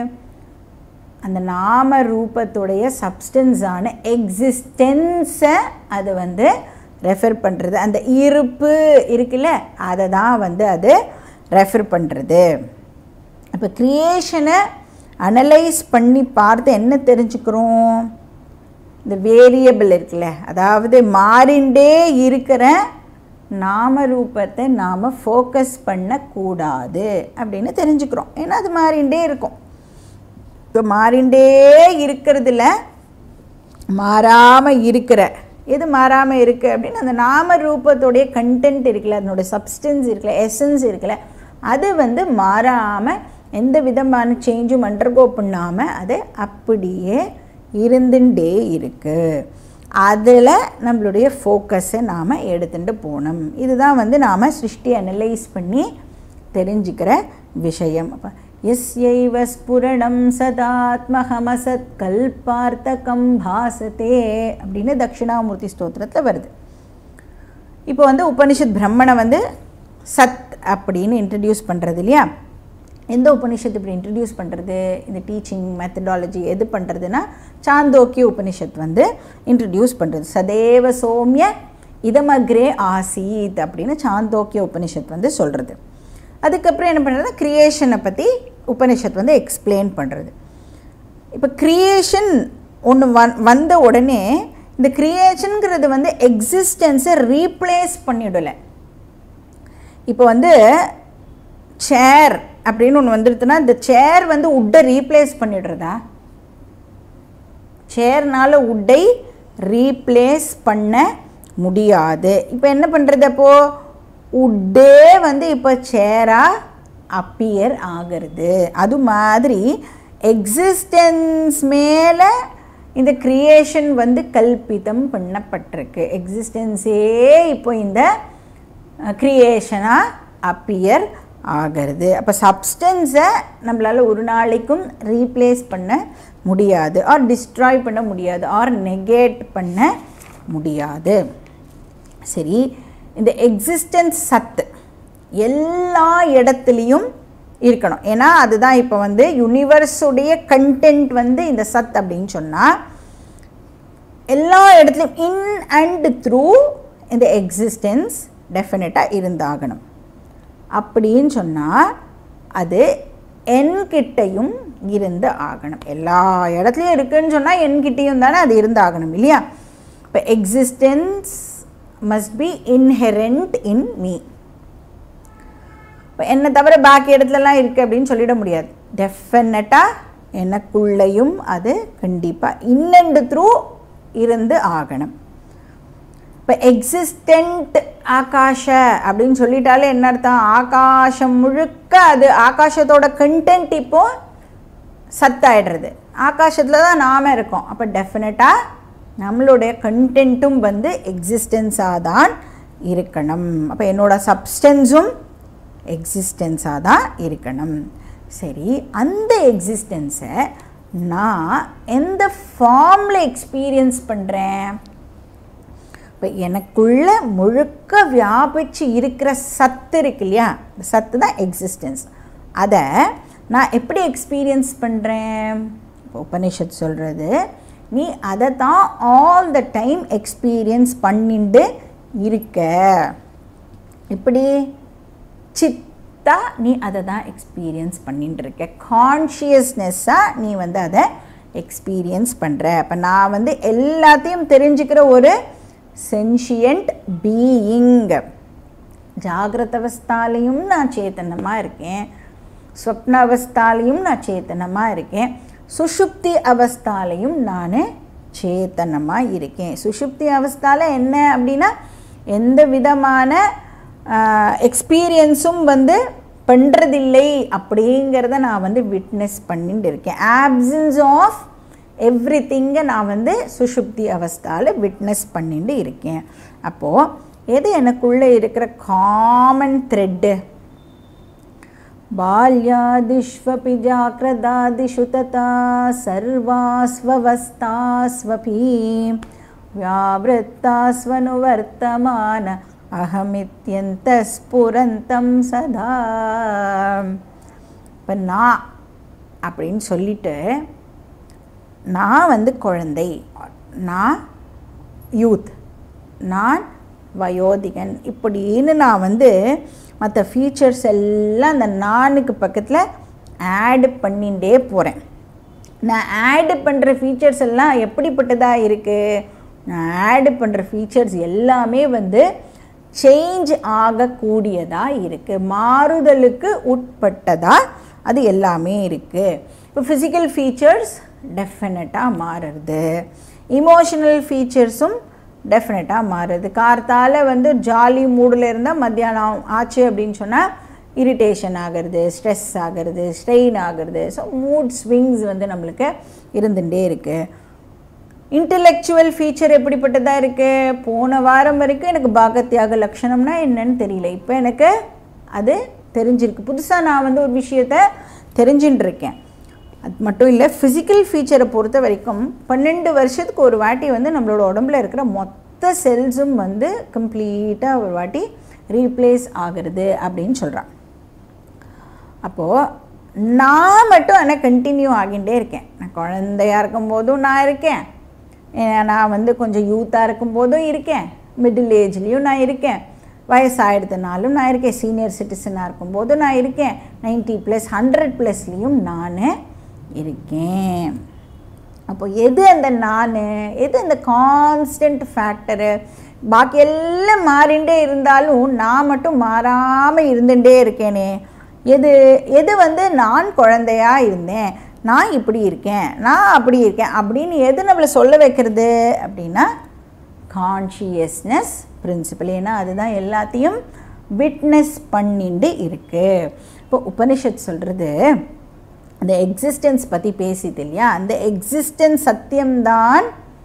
அந்த நாம ரூபத்துடைய சப்ஸ்டன்ஸான எக்ஸிஸ்டன்ஸை அது வந்து ரெஃபர் பண்ணுறது அந்த இருப்பு இருக்குல்ல அதை தான் வந்து அது ரெஃபர் பண்ணுறது இப்போ க்ரியேஷனை அனலைஸ் பண்ணி பார்த்து என்ன தெரிஞ்சுக்கிறோம் இந்த வேரியபிள் இருக்குல்ல அதாவது மாறிண்டே இருக்கிற நாம ரூபத்தை நாம் ஃபோக்கஸ் பண்ணக்கூடாது அப்படின்னு தெரிஞ்சுக்கிறோம் ஏன்னா அது மாறிண்டே இருக்கும் இப்போ மாறிண்டே இருக்கிறதுல மாறாமல் இருக்கிற எது மாறாமல் இருக்குது அப்படின்னு அந்த நாம ரூபத்துடைய கண்டென்ட் இருக்குல்ல அதனோட சப்ஸ்டன்ஸ் இருக்குல்ல எசன்ஸ் இருக்குல்ல அது வந்து மாறாமல் எந்த விதமான சேஞ்சும் அண்டர்கோ பண்ணாமல் அது அப்படியே இருந்துட்டே இருக்குது அதில் நம்மளுடைய ஃபோக்கஸை நாம் எடுத்துகிட்டு போகணும் இதுதான் வந்து நாம் சிருஷ்டி அனலைஸ் பண்ணி தெரிஞ்சுக்கிற விஷயம் அப்போ எஸ்யைவ ஸ்புரணம் சதாத்மஹமசத் கல்பார்த்தகம் பாசத்தே அப்படின்னு தட்சிணாமூர்த்தி ஸ்தோத்திரத்தில் வருது இப்போ வந்து உபனிஷத் பிரம்மனை வந்து சத் அப்படின்னு இன்ட்ரடியூஸ் பண்ணுறது இல்லையா எந்த உபனிஷத் இப்படி இன்ட்ரடியூஸ் பண்ணுறது இந்த டீச்சிங் மெத்தடாலஜி எது பண்ணுறதுன்னா சாந்தோக்கிய உபனிஷத் வந்து இன்ட்ரடியூஸ் பண்ணுறது சதேவ சோமிய இதமக்ரே ஆசீத் அப்படின்னு சாந்தோக்கிய உபனிஷத் வந்து சொல்கிறது அதுக்கப்புறம் என்ன பண்ணுறது கிரியேஷனை பற்றி உபனிஷத் வந்து எக்ஸ்பிளைன் பண்ணுறது இப்போ கிரியேஷன் ஒன்று வந் வந்த உடனே இந்த கிரியேஷனுங்கிறது வந்து எக்ஸிஸ்டன்ஸை ரீப்ளேஸ் பண்ணிடலை இப்போ வந்து சேர் அப்படின்னு ஒன்று வந்துடுதுன்னா இந்த சேர் வந்து உட்டை ரீப்ளேஸ் பண்ணிடுறதா சேர்னால உட்டை ரீப்ளேஸ் பண்ண முடியாது இப்போ என்ன பண்ணுறது அப்போது உட்டே வந்து இப்போ சேராக அப்பியர் ஆகிறது அது மாதிரி எக்ஸிஸ்டன்ஸ் மேலே இந்த கிரியேஷன் வந்து கல்பிதம் பண்ணப்பட்டிருக்கு எக்ஸிஸ்டன்ஸே இப்போ இந்த க்ரியேஷனாக அப்பியர் ஆகிறது அப்போ சப்ஸ்டன்ஸை நம்மளால் ஒரு நாளைக்கும் ரீப்ளேஸ் பண்ண முடியாது ஆர் டிஸ்ட்ராய் பண்ண முடியாது ஆர் நெகேட் பண்ண முடியாது சரி இந்த எக்ஸிஸ்டன்ஸ் சத்து எல்லா இடத்துலையும் இருக்கணும் ஏன்னா அதுதான் இப்போ வந்து யூனிவர்ஸுடைய கண்டென்ட் வந்து இந்த சத் அப்படின்னு சொன்னால் எல்லா இடத்துலையும் இன் அண்ட் த்ரூ இந்த எக்ஸிஸ்டன்ஸ் டெஃபினட்டாக இருந்தாகணும் அப்படின்னு சொன்னால் அது என்கிட்டையும் இருந்து ஆகணும் எல்லா இடத்துலையும் இருக்குன்னு சொன்னால் என்கிட்டையும் தானே அது இருந்து ஆகணும் இல்லையா இப்போ existence must be inherent in me இப்போ என்னை தவிர பாக்கி இடத்துலலாம் இருக்குது அப்படின்னு சொல்லிட முடியாது டெஃபினட்டாக எனக்குள்ளேயும் அது கண்டிப்பாக இன்னெண்டு த்ரூ இருந்து ஆகணும் இப்போ எக்ஸிஸ்டண்ட் ஆகாஷ அப்படின்னு சொல்லிட்டாலே என்ன அர்த்தம் ஆகாசம் முழுக்க அது ஆகாசத்தோட கண்டென்ட் இப்போ சத்தாயிடுறது ஆகாசத்தில் தான் நாம இருக்கோம் அப்போ டெஃபினட்டாக நம்மளுடைய கண்டென்ட்டும் வந்து எக்ஸிஸ்டன்ஸாக தான் இருக்கணும் அப்போ என்னோட சப்ஸ்டன்ஸும் எக்ஸிஸ்டன்ஸாக தான் இருக்கணும் சரி அந்த எக்ஸிஸ்டன்ஸை நான் எந்த ஃபார்மில் எக்ஸ்பீரியன்ஸ் பண்ணுறேன் இப்போ எனக்குள்ள முழுக்க வியாபிச்சு இருக்கிற சத்து இருக்கு இல்லையா சத்து தான் எக்ஸிஸ்டன்ஸ் அதை நான் எப்படி எக்ஸ்பீரியன்ஸ் பண்ணுறேன் இப்போ உபனிஷத் சொல்கிறது நீ அதை தான் ஆல் த டைம் எக்ஸ்பீரியன்ஸ் பண்ணிட்டு இருக்க இப்படி சித்தா நீ அதை தான் எக்ஸ்பீரியன்ஸ் பண்ணிட்டு இருக்க கான்ஷியஸ்னஸ்ஸாக நீ வந்து அதை எக்ஸ்பீரியன்ஸ் பண்ணுற அப்போ நான் வந்து எல்லாத்தையும் தெரிஞ்சுக்கிற ஒரு சென்ஷியன்ட் பீயிங் ஜாகிரத அவஸ்தாலையும் நான் சேத்தனமாக இருக்கேன் ஸ்வப்ன அவஸ்தாலையும் நான் சேத்தனமாக இருக்கேன் சுஷுப்தி அவஸ்தாலையும் நான் சேத்தனமாக இருக்கேன் சுஷுப்தி அவஸ்தாவில் என்ன அப்படின்னா எந்த விதமான எக்ஸ்பீரியன்ஸும் வந்து பண்ணுறதில்லை அப்படிங்கிறத நான் வந்து விட்னஸ் பண்ணிட்டு இருக்கேன் ஆப்சன்ஸ் ஆஃப் எவ்ரி திங்கை நான் வந்து சுஷுப்தி அவஸ்தாவில் விட்னஸ் பண்ணிட்டு இருக்கேன் அப்போது எது எனக்குள்ளே இருக்கிற காமன் த்ரெட்டு बाल्यादिष्वपि जाग्रदादिषु तथा सर्वास्ववस्थास्वपि व्यावृत्तास्वनुवर्तमान அகமித்யந்தஸ்புரந்தம் சதா இப்போ நான் அப்படின்னு சொல்லிட்டு நான் வந்து குழந்தை நான் யூத் நான் வயோதிகன் இப்படின்னு நான் வந்து மற்ற ஃபீச்சர்ஸ் எல்லாம் அந்த நானுக்கு பக்கத்தில் ஆடு பண்ணிகிட்டே போகிறேன் நான் ஆடு பண்ணுற ஃபீச்சர்ஸ் எல்லாம் எப்படிப்பட்டதாக இருக்குது நான் ஆடு பண்ணுற ஃபீச்சர்ஸ் எல்லாமே வந்து சேஞ்ச் ஆகக்கூடியதாக இருக்குது மாறுதலுக்கு உட்பட்டதாக அது எல்லாமே இருக்குது இப்போ ஃபிசிக்கல் ஃபீச்சர்ஸ் டெஃபினட்டாக மாறுறது இமோஷனல் ஃபீச்சர்ஸும் டெஃபினட்டாக மாறுது கார்த்தால் வந்து ஜாலி மூடில் இருந்தால் மத்தியானம் ஆச்சு அப்படின்னு சொன்னால் இரிட்டேஷன் ஆகிறது ஸ்ட்ரெஸ் ஆகிறது ஸ்ட்ரெயின் ஆகிறது ஸோ மூட் ஸ்விங்ஸ் வந்து நம்மளுக்கு இருந்துகிட்டே இருக்குது இன்டலெக்சுவல் ஃபீச்சர் எப்படிப்பட்டதாக இருக்குது போன வாரம் வரைக்கும் எனக்கு பாகத்தியாக லட்சணம்னா என்னன்னு தெரியல இப்போ எனக்கு அது தெரிஞ்சிருக்கு புதுசாக நான் வந்து ஒரு விஷயத்த தெரிஞ்சுட்டு இருக்கேன் அது மட்டும் இல்லை ஃபிசிக்கல் ஃபீச்சரை பொறுத்த வரைக்கும் பன்னெண்டு வருஷத்துக்கு ஒரு வாட்டி வந்து நம்மளோட உடம்புல இருக்கிற மொத்த செல்ஸும் வந்து கம்ப்ளீட்டாக ஒரு வாட்டி ரீப்ளேஸ் ஆகிறது அப்படின்னு சொல்கிறான் அப்போது நான் மட்டும் ஆனால் கண்டினியூ ஆகிட்டே இருக்கேன் நான் குழந்தையா இருக்கும்போதும் நான் இருக்கேன் ஏ- நான் வந்து கொஞ்சம் யூத்தாக இருக்கும்போதும் இருக்கேன் மிடில் ஏஜ்லேயும் நான் இருக்கேன் வயசாகிடுதுனாலும் நான் இருக்கேன் சீனியர் சிட்டிசனாக இருக்கும்போதும் நான் இருக்கேன் 90 ப்ளஸ் ஹண்ட்ரட் ப்ளஸ்லேயும் நான் இருக்கேன் அப்போ எது அந்த நான் எது அந்த கான்ஸ்டன்ட் ஃபேக்டரு பாக்கி எல்லாம் மாறிண்டே இருந்தாலும் நான் மட்டும் மாறாமல் இருந்துட்டே இருக்கேனே எது எது வந்து நான் குழந்தையா இருந்தேன் நான் இப்படி இருக்கேன் நான் அப்படி இருக்கேன் அப்படின்னு எது நம்மளை சொல்ல வைக்கிறது அப்படின்னா கான்ஷியஸ்னஸ் பிரின்சிபல் ஏன்னா அதுதான் எல்லாத்தையும் விட்னஸ் பண்ணிண்டு இருக்கு இப்போ உபனிஷத் சொல்கிறது அந்த எக்ஸிஸ்டன்ஸ் பற்றி பேசிது இல்லையா அந்த எக்ஸிஸ்டன்ஸ் சத்தியம்தான்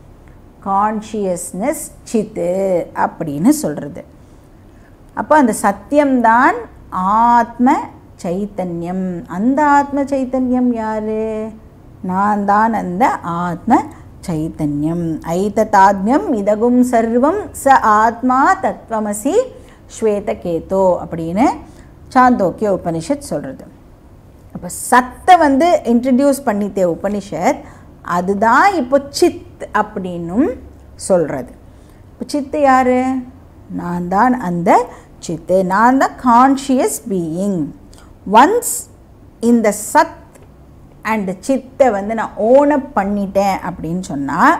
கான்ஷியஸ்னஸ் சித்து அப்படின்னு சொல்கிறது அப்போ அந்த சத்தியம்தான் ஆத்ம சைத்தன்யம் அந்த ஆத்ம சைத்தன்யம் யாரு நான் தான் அந்த ஆத்ம சைத்தன்யம் ஐததாத்மியம் இதகும் சர்வம் ச ஆத்மா தத்வமசி ஸ்வேதகேதோ அப்படின்னு சாந்தோக்கிய உபனிஷத் சொல்கிறது அப்போ சத்தை வந்து இன்ட்ரடியூஸ் பண்ணித்தே உபனிஷத் அதுதான் இப்போ சித் அப்படின்னும் சொல்கிறது இப்போ சித்து யார் நான் தான் அந்த சித்து நான் தான் கான்ஷியஸ் பீயிங் ஒன்ஸ் இந்த சத் அண்ட் சித்தை வந்து நான் ஓனப் பண்ணிட்டேன் அப்படின்னு சொன்னால்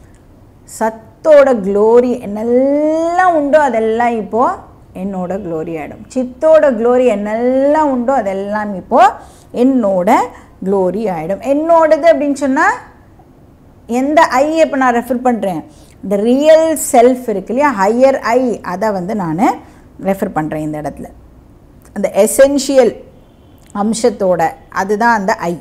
சத்தோட க்ளோரி என்னெல்லாம் உண்டோ அதெல்லாம் இப்போது என்னோட க்ளோரி ஆகிடும் சித்தோட க்ளோரி என்னெல்லாம் உண்டோ அதெல்லாம் இப்போது என்னோட க்ளோரி ஆகிடும் என்னோடது அப்படின்னு சொன்னால் எந்த ஐ இப்போ நான் ரெஃபர் பண்ணுறேன் இந்த ரியல் செல்ஃப் இருக்கு இல்லையா ஹையர் ஐ அதை வந்து நான் ரெஃபர் பண்ணுறேன் இந்த இடத்துல அந்த எசென்ஷியல் அம்சத்தோட அதுதான் அந்த ஐ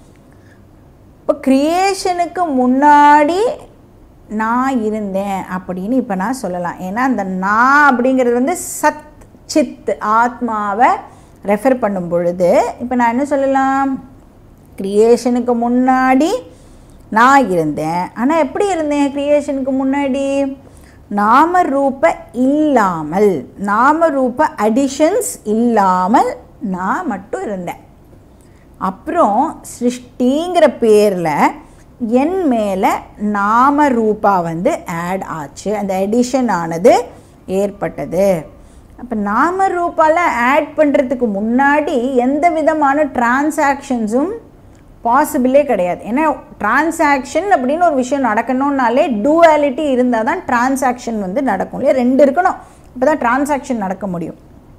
இப்போ க்ரியேஷனுக்கு முன்னாடி நான் இருந்தேன் அப்படின்னு இப்போ நான் சொல்லலாம் ஏன்னா அந்த நான் அப்படிங்கிறது வந்து சத் சித் ஆத்மாவை ரெஃபர் பண்ணும் பொழுது இப்போ நான் என்ன சொல்லலாம் க்ரியேஷனுக்கு முன்னாடி நான் இருந்தேன் ஆனால் எப்படி இருந்தேன் க்ரியேஷனுக்கு முன்னாடி நாம ரூப இல்லாமல் நாம ரூப அடிஷன்ஸ் இல்லாமல் நான் மட்டும் இருந்தேன் அப்புறம் சிருஷ்டிங்கிற பேரில் என் மேலே நாம ரூபா வந்து ஆட் ஆச்சு அந்த எடிஷன் ஆனது ஏற்பட்டது அப்போ நாம ரூபால ஆட் பண்ணுறதுக்கு முன்னாடி எந்த விதமான டிரான்சாக்ஷன்ஸும் பாசிபிளே கிடையாது ஏன்னா டிரான்சாக்ஷன் அப்படின்னு ஒரு விஷயம் நடக்கணும்னாலே டூவாலிட்டி இருந்தால் தான் டிரான்சாக்ஷன் வந்து நடக்கும் இல்லையா ரெண்டு இருக்கணும் அப்போ தான் டிரான்சாக்ஷன் நடக்க முடியும்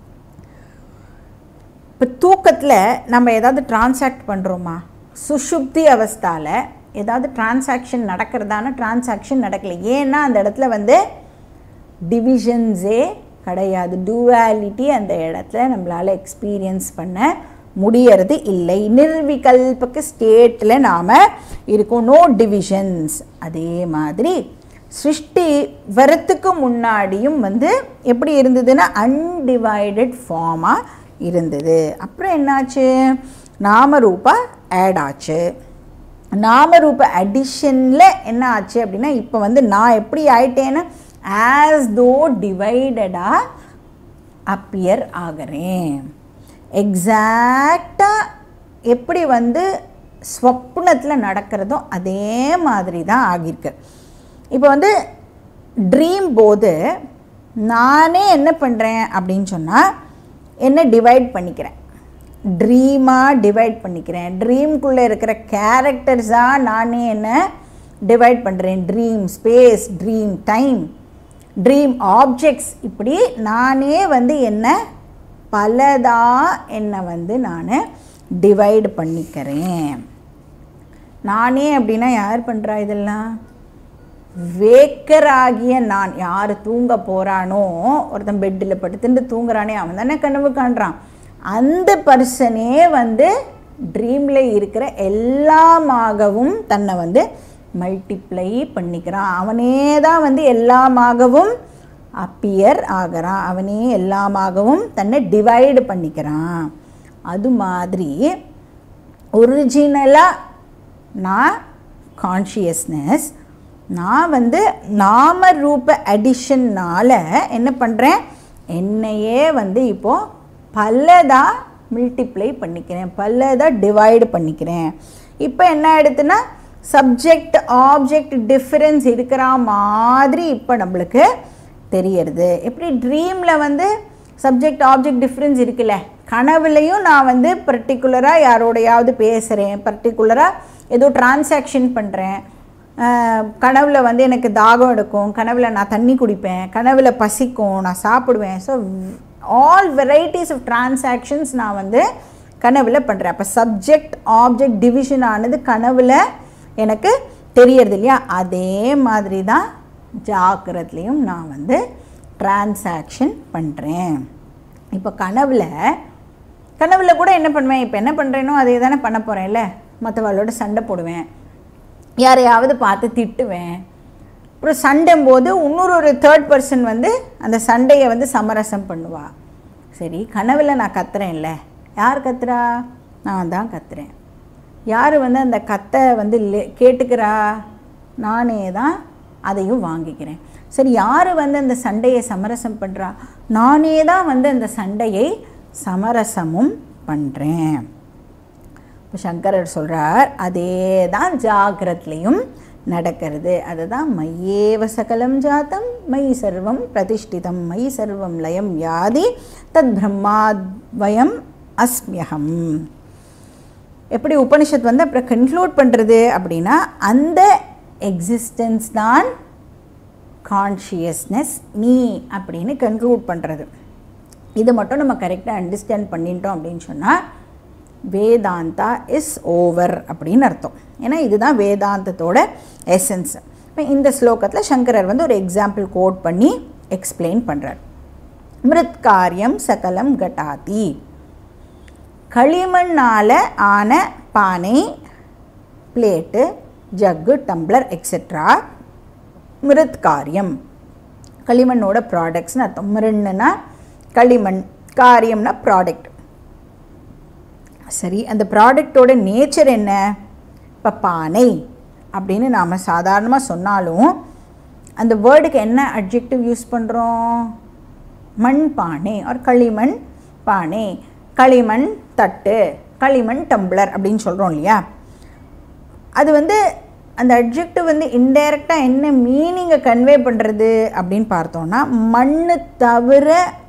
இப்போ தூக்கத்தில் நம்ம ஏதாவது டிரான்சாக்ட் பண்ணுறோமா சுஷுப்தி அவஸ்தாவில் ஏதாவது டிரான்சாக்ஷன் நடக்கிறதான டிரான்சாக்ஷன் நடக்கல ஏன்னா அந்த இடத்துல வந்து டிவிஷன்ஸே கிடையாது டூவாலிட்டி அந்த இடத்துல நம்மளால் எக்ஸ்பீரியன்ஸ் பண்ண முடியறது இல்லை நிர்விகல்பக்கு ஸ்டேட்டில் நாம் இருக்கோம் நோ டிவிஷன்ஸ் அதே மாதிரி சிருஷ்டி வரத்துக்கு முன்னாடியும் வந்து எப்படி இருந்ததுன்னா அன்டிவைடட் ஃபார்மாக இருந்தது அப்புறம் என்னாச்சு நாமரூபா ஆட் ஆச்சு நாமரூப அடிஷனில் என்ன ஆச்சு அப்படின்னா இப்போ வந்து நான் எப்படி ஆயிட்டேன்னா ஆஸ் தோ டிவைடடாக அப்பியர் ஆகிறேன் எக்ஸாக்டாக எப்படி வந்து ஸ்வப்னத்தில் நடக்கிறதோ அதே மாதிரி தான் ஆகியிருக்கு இப்போ வந்து ட்ரீம் போது நானே என்ன பண்ணுறேன் அப்படின்னு சொன்னால் என்ன டிவைட் பண்ணிக்கிறேன் ட்ரீமாக டிவைட் பண்ணிக்கிறேன் ட்ரீம்குள்ளே இருக்கிற கேரக்டர்ஸாக நானே என்ன டிவைட் பண்ணுறேன் dream space dream time dream objects இப்படி நானே வந்து என்ன பலதாக என்னை வந்து நான் டிவைடு பண்ணிக்கிறேன் நானே அப்படின்னா யார் பண்ணுறா இதெல்லாம் வேக்கராகிய நான் யார் தூங்க போகிறானோ ஒருத்தன் பெட்டில் படுத்துட்டு தூங்குறானே அவன் தானே கனவு காண்றான் அந்த பர்சனே வந்து ட்ரீமில் இருக்கிற எல்லாமாகவும் தன்னை வந்து மல்டிப்ளை பண்ணிக்கிறான் அவனே தான் வந்து எல்லாமாகவும் அப்பியர் ஆகிறான் அவனே எல்லாமாகவும் தன்னை டிவைடு பண்ணிக்கிறான் அது மாதிரி ஒரிஜினலாக நான் கான்ஷியஸ்னஸ் நான் வந்து நாம ரூப அடிஷன்னால் என்ன பண்ணுறேன் என்னையே வந்து இப்போது பலதாக மல்டிப்ளை பண்ணிக்கிறேன் பலதாக டிவைடு பண்ணிக்கிறேன் இப்போ என்ன ஆயிடுதுன்னா சப்ஜெக்ட் ஆப்ஜெக்ட் டிஃப்ரென்ஸ் இருக்கிற மாதிரி இப்போ நம்மளுக்கு தெரியறது எப்படி ட்ரீமில் வந்து சப்ஜெக்ட் ஆப்ஜெக்ட் டிஃப்ரென்ஸ் இருக்குல்ல கனவுலையும் நான் வந்து பர்டிகுலராக யாரோடையாவது பேசுகிறேன் பர்டிகுலராக ஏதோ டிரான்சாக்ஷன் பண்ணுறேன் கனவுல வந்து எனக்கு தாகம் எடுக்கும் கனவுல நான் தண்ணி குடிப்பேன் கனவுல பசிக்கும் நான் சாப்பிடுவேன் so all varieties of transactions நான் வந்து கனவுல பண்ணுறேன் அப்போ சப்ஜெக்ட் ஆப்ஜெக்ட் டிவிஷன் ஆனது கனவுல எனக்கு தெரியறது இல்லையா அதே மாதிரி தான் ஜாக்கிரத்துலேயும் நான் வந்து டிரான்சாக்ஷன் பண்ணுறேன் இப்போ கனவுல கனவுல கூட என்ன பண்ணுவேன் இப்போ என்ன பண்ணுறேனோ அதே தானே பண்ண போகிறேன்ல மற்றவளோட சண்டை போடுவேன் யாரையாவது பார்த்து திட்டுவேன் அப்புறம் சண்டைம் போது இன்னொரு ஒரு தேர்ட் பர்சன் வந்து அந்த சண்டையை வந்து சமரசம் பண்ணுவா சரி கனவில் நான் கத்துறேன்ல யார் கத்துறா நான் தான் கத்துறேன் யார் வந்து அந்த கத்தை வந்து லே- கேட்டுக்கிறா நானே தான் அதையும் வாங்கிக்கிறேன் சரி யார் வந்து அந்த சண்டையை சமரசம் பண்ணுறா நானே தான் வந்து அந்த சண்டையை சமரசமும் பண்ணுறேன் இப்போ சங்கரர் சொல்கிறார் அதே தான் ஜாகிரத்லேயும் நடக்கிறது அதுதான் மையேவ சகலம் ஜாத்தம் மை சர்வம் பிரதிஷ்டிதம் மை சர்வம் லயம் யாதி தத் பிரம்மாத்வயம் அஸ்மியகம் எப்படி உபனிஷத் வந்து அப்புறம் கன்க்ளூட் பண்ணுறது அப்படின்னா அந்த எக்ஸிஸ்டன்ஸ் தான் கான்ஷியஸ்னஸ் நீ அப்படின்னு கன்க்ளூட் பண்ணுறது இது மட்டும் நம்ம கரெக்டாக அண்டர்ஸ்டாண்ட் பண்ணிட்டோம் அப்படின்னு சொன்னால் வேதாந்தா இஸ் ஓவர் அப்படின்னு அர்த்தம் ஏன்னா இதுதான் வேதாந்தத்தோட எசன்ஸ் இப்போ இந்த ஸ்லோகத்தில் சங்கரர் வந்து ஒரு எக்ஸாம்பிள் கோட் பண்ணி எக்ஸ்பிளைன் பண்ணுறார் மிருத் காரியம் சகலம் கட்டாதி களிமண்ணால் ஆன பானை பிளேட்டு ஜக்கு டம்ளர் எக்ஸெட்ரா மிருத் காரியம் களிமண்ணோட ப்ராடக்ட்ஸ்னு அர்த்தம் மிருண்ணுனா களிமண் காரியம்னா ப்ராடக்ட் சரி அந்த ப்ராடக்டோட நேச்சர் என்ன இப்போ பானை அப்படின்னு நாம் சாதாரணமாக சொன்னாலும் அந்த வேர்டுக்கு என்ன அட்ஜெக்டிவ் யூஸ் பண்ணுறோம் மண் பானை ஒரு களிமண் பானை களிமண் தட்டு களிமண் டம்ளர் அப்படின்னு சொல்கிறோம் இல்லையா அது வந்து அந்த அட்ஜெக்டிவ் வந்து இன்டைரக்டாக என்ன மீனிங்கை கன்வே பண்ணுறது அப்படின்னு பார்த்தோன்னா மண்ணு தவிர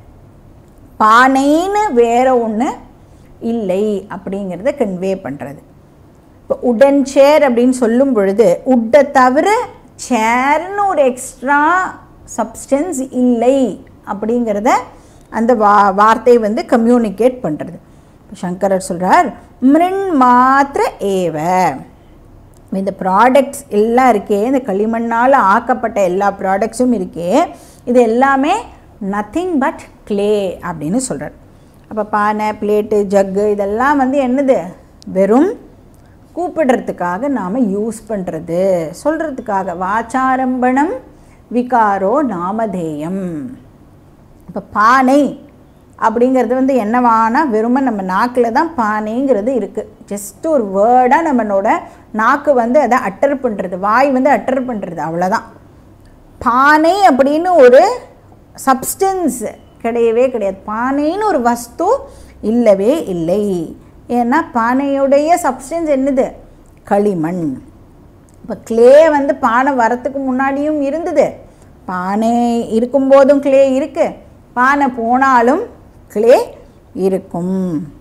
பானைன்னு வேற ஒன்று இல்லை அப்படிங்கிறத கன்வே பண்ணுறது இப்போ உடன் சேர் அப்படின்னு சொல்லும் பொழுது உட்டை தவிர சேர்னு ஒரு எக்ஸ்ட்ரா சப்ஸ்டன்ஸ் இல்லை அப்படிங்கிறத அந்த வா வார்த்தை வந்து கம்யூனிகேட் பண்ணுறது சங்கரர் சொல்கிறார் மிருண் மாத்திர ஏவ இந்த ப்ராடக்ட்ஸ் எல்லாம் இருக்கே இந்த களிமண்ணால் ஆக்கப்பட்ட எல்லா ப்ராடக்ட்ஸும் இருக்கே இது எல்லாமே நத்திங் பட் க்ளே அப்படின்னு சொல்கிறார் அப்போ பானை பிளேட்டு ஜக்கு இதெல்லாம் வந்து என்னது வெறும் கூப்பிடுறதுக்காக நாம் யூஸ் பண்ணுறது சொல்கிறதுக்காக வாச்சாரம்பணம் விகாரோ நாமதேயம் இப்போ பானை அப்படிங்கிறது வந்து என்னவானா வெறுமை நம்ம நாக்கில் தான் பானைங்கிறது இருக்குது ஜஸ்ட் ஒரு வேர்டாக நம்மளோட நாக்கு வந்து அதை அட்டர் பண்ணுறது வாய் வந்து அட்டர் பண்ணுறது அவ்வளோதான் பானை அப்படின்னு ஒரு சப்ஸ்டன்ஸ் கிடையவே கிடையாது பானைன்னு ஒரு வஸ்து இல்லவே இல்லை ஏன்னா பானையுடைய சப்ஸ்டன்ஸ் என்னது களிமண் இப்போ க்ளே வந்து பானை வரத்துக்கு முன்னாடியும் இருந்தது பானை இருக்கும்போதும் க்ளே இருக்கு பானை போனாலும் க்ளே இருக்கும்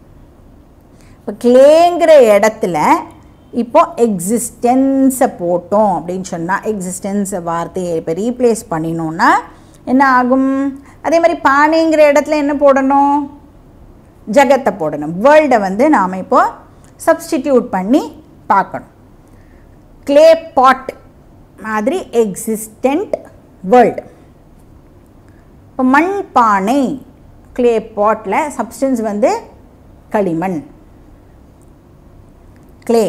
இப்போ க்ளேங்கிற இடத்துல இப்போ எக்ஸிஸ்டன்ஸை போட்டோம் அப்படின்னு சொன்னால் எக்ஸிஸ்டன்ஸ் வார்த்தையை இப்போ ரீப்ளேஸ் பண்ணினோன்னா என்ன ஆகும் அதே மாதிரி பானைங்கிற இடத்துல என்ன போடணும் ஜகத்தை போடணும் வேர்ல்டை வந்து நாம் இப்போ சப்ஸ்டிடியூட் பண்ணி பார்க்கணும் க்ளே பாட் மாதிரி எக்ஸிஸ்டண்ட் வேர்ல்டு இப்போ மண் பானை க்ளே பாட்டில் சப்ஸ்டன்ஸ் வந்து களிமண் க்ளே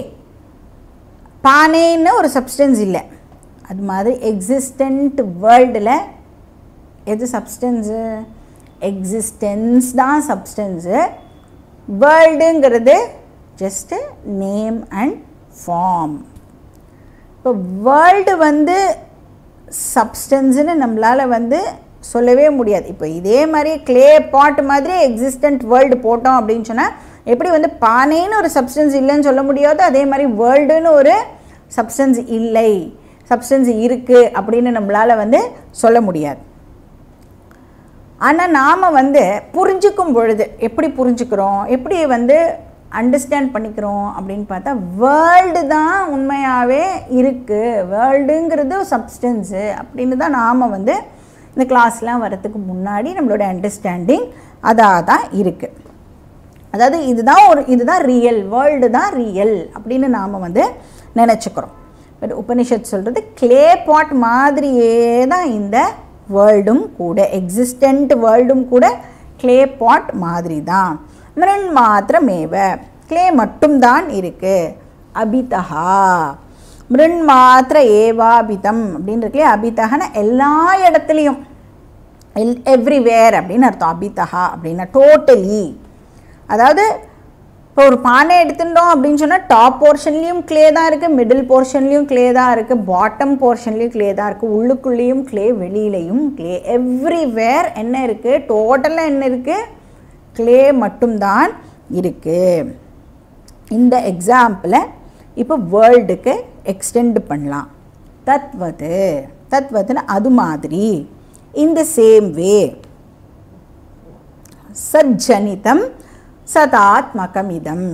பானைன்னு ஒரு சப்ஸ்டன்ஸ் இல்லை அது மாதிரி எக்ஸிஸ்டண்ட் வேர்ல்டில் எது சப்ஸ்டன்ஸு எக்ஸிஸ்டன்ஸ் தான் சப்ஸ்டன்ஸு வேர்ல்டுங்கிறது ஜஸ்ட்டு நேம் அண்ட் ஃபார்ம் இப்போ வேர்ல்டு வந்து சப்ஸ்டன்ஸுன்னு நம்மளால் வந்து சொல்லவே முடியாது இப்போ இதே மாதிரி க்ளே பாட் மாதிரி எக்ஸிஸ்டன்ட் வேர்ல்டு போட்டோம் அப்படின்னு சொன்னால் எப்படி வந்து பானைன்னு ஒரு சப்ஸ்டன்ஸ் இல்லைன்னு சொல்ல முடியாதோ அதே மாதிரி வேர்ல்டுன்னு ஒரு சப்ஸ்டன்ஸ் இல்லை சப்ஸ்டன்ஸ் இருக்குது அப்படின்னு நம்மளால் வந்து சொல்ல முடியாது ஆனால் நாம் வந்து புரிஞ்சுக்கும் பொழுது எப்படி புரிஞ்சுக்கிறோம் எப்படி வந்து அண்டர்ஸ்டாண்ட் பண்ணிக்கிறோம் அப்படின்னு பார்த்தா வேர்ல்டு தான் உண்மையாகவே இருக்குது வேர்ல்டுங்கிறது சப்ஸ்டன்ஸு அப்படின்னு தான் நாம் வந்து இந்த கிளாஸ்லாம் வரத்துக்கு முன்னாடி நம்மளோட அண்டர்ஸ்டாண்டிங் அதாக தான் இருக்குது அதாவது இதுதான் ஒரு இதுதான் ரியல் வேர்ல்டு தான் ரியல் அப்படின்னு நாம் வந்து நினச்சிக்கிறோம் பட் உபனிஷத் சொல்கிறது க்ளே பாட் மாதிரியே தான் இந்த வேர்ல்டும் கூட எக்ஸிஸ்டண்ட் வேர்ல்டும் கூட க்ளே பாட் மாதிரி தான் மிருண் மாத்திரமேவ க்ளே மட்டும்தான் இருக்குது அபிதஹா மிருண் மாத்திர ஏவாபிதம் அப்படின்னு இருக்கலையே அபிதகன எல்லா இடத்துலையும் எல் எவ்ரிவேர் அப்படின்னு அர்த்தம் அபிதஹா அப்படின்னா டோட்டலி அதாவது இப்போ ஒரு பானை எடுத்துட்டோம் அப்படின்னு சொன்னால் டாப் போர்ஷன்லேயும் க்ளே தான் இருக்குது மிடில் போர்ஷன்லேயும் க்ளே தான் இருக்குது பாட்டம் போர்ஷன்லேயும் க்ளே தான் இருக்குது உள்ளுக்குள்ளேயும் க்ளே வெளியிலையும் க்ளே எவ்ரிவேர் என்ன இருக்குது டோட்டலாக என்ன இருக்குது க்ளே மட்டும்தான் இருக்குது இந்த எக்ஸாம்பிளை இப்போ வேர்ல்டுக்கு எக்ஸ்டெண்ட் பண்ணலாம் தத்வது தத்வதுன்னு அது மாதிரி இந்த சேம் வே சஜ்ஜனிதம் சதாத்மகம் இதம்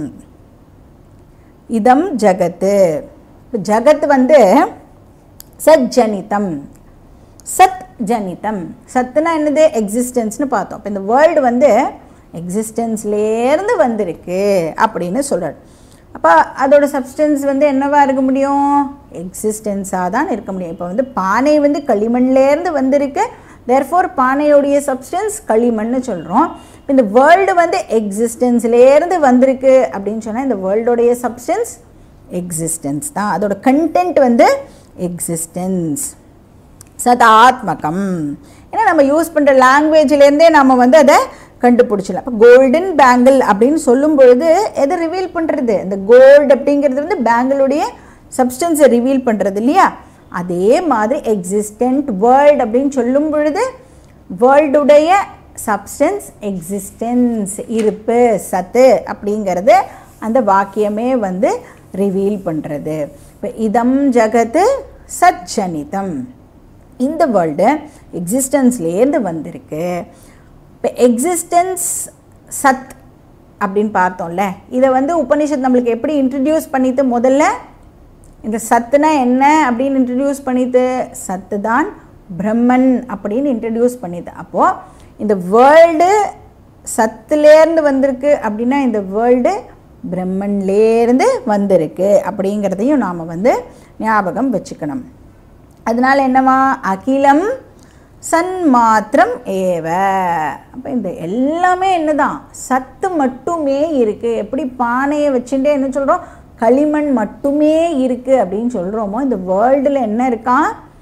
இதம் ஜகத்து ஜகத் வந்து சஜ்ஜனிதம் சத் ஜனிதம் சத்துனா என்னது எக்ஸிஸ்டன்ஸ்னு பார்த்தோம் இப்போ இந்த வேர்ல்டு வந்து எக்ஸிஸ்டன்ஸ்லேருந்து வந்திருக்கு அப்படின்னு சொல்கிறார் அப்போ அதோட சப்ஸ்டன்ஸ் வந்து என்னவா இருக்க முடியும் எக்ஸிஸ்டன்ஸாக தான் இருக்க முடியும் இப்போ வந்து பானை வந்து களிமண்லேருந்து வந்திருக்கு தேர்ஃபோர் பானையோடைய சப்ஸ்டன்ஸ் களிமண்னு சொல்கிறோம் இந்த வேர்ல்டு வந்து எக்ஸிஸ்டன்ஸ்லேருந்து வந்திருக்கு அப்படின்னு சொன்னால் இந்த வேர்ல்டோடைய சப்ஸ்டன்ஸ் எக்ஸிஸ்டன்ஸ் தான் அதோட கண்டென்ட் வந்து எக்ஸிஸ்டன்ஸ் சதாத்மகம் ஏன்னா நம்ம யூஸ் பண்ணுற லாங்குவேஜ்லேருந்தே நம்ம வந்து அதை கண்டுபிடிச்சிடலாம் இப்போ கோல்டன் பேங்கிள் அப்படின்னு சொல்லும் பொழுது எதை ரிவீல் பண்ணுறது இந்த கோல்டு அப்படிங்கிறது வந்து பேங்கிளுடைய சப்ஸ்டன்ஸை ரிவீல் பண்ணுறது இல்லையா அதே மாதிரி எக்ஸிஸ்டன்ட் வேர்ல்டு அப்படின்னு சொல்லும் பொழுது வேர்ல்டுடைய சப்ஸ்டன்ஸ் எக்ஸிஸ்டன்ஸ் இருப்பு சத்து அப்படிங்கிறது அந்த வாக்கியமே வந்து ரிவீல் பண்ணுறது இப்போ இதம் ஜகத்து சஜ்ஜனிதம் இந்த வேர்ல்டு எக்ஸிஸ்டன்ஸ்லேருந்து வந்திருக்கு இப்போ எக்ஸிஸ்டன்ஸ் சத் அப்படின்னு பார்த்தோம்ல இதை வந்து உபனிஷத் நம்மளுக்கு எப்படி இன்ட்ரடியூஸ் பண்ணிட்டு முதல்ல இந்த சத்துனா என்ன அப்படின்னு இன்ட்ரடியூஸ் பண்ணிட்டு சத்து தான் பிரம்மன் அப்படின்னு இன்ட்ரடியூஸ் பண்ணிது அப்போது இந்த வேர்ல்டு சத்துலேருந்து வந்திருக்கு அப்படின்னா இந்த வேர்ல்டு பிரம்மன்லேருந்து வந்திருக்கு அப்படிங்கிறதையும் நாம் வந்து ஞாபகம் வச்சுக்கணும் அதனால் என்னவா அகிலம் சன்மாத்திரம் ஏவ அப்போ இந்த எல்லாமே என்னதான் சத்து மட்டுமே இருக்குது எப்படி பானையை வச்சுட்டே என்ன சொல்கிறோம் களிமண் மட்டுமே இருக்குது அப்படின்னு சொல்கிறோமோ இந்த வேர்ல்டில் என்ன இருக்கா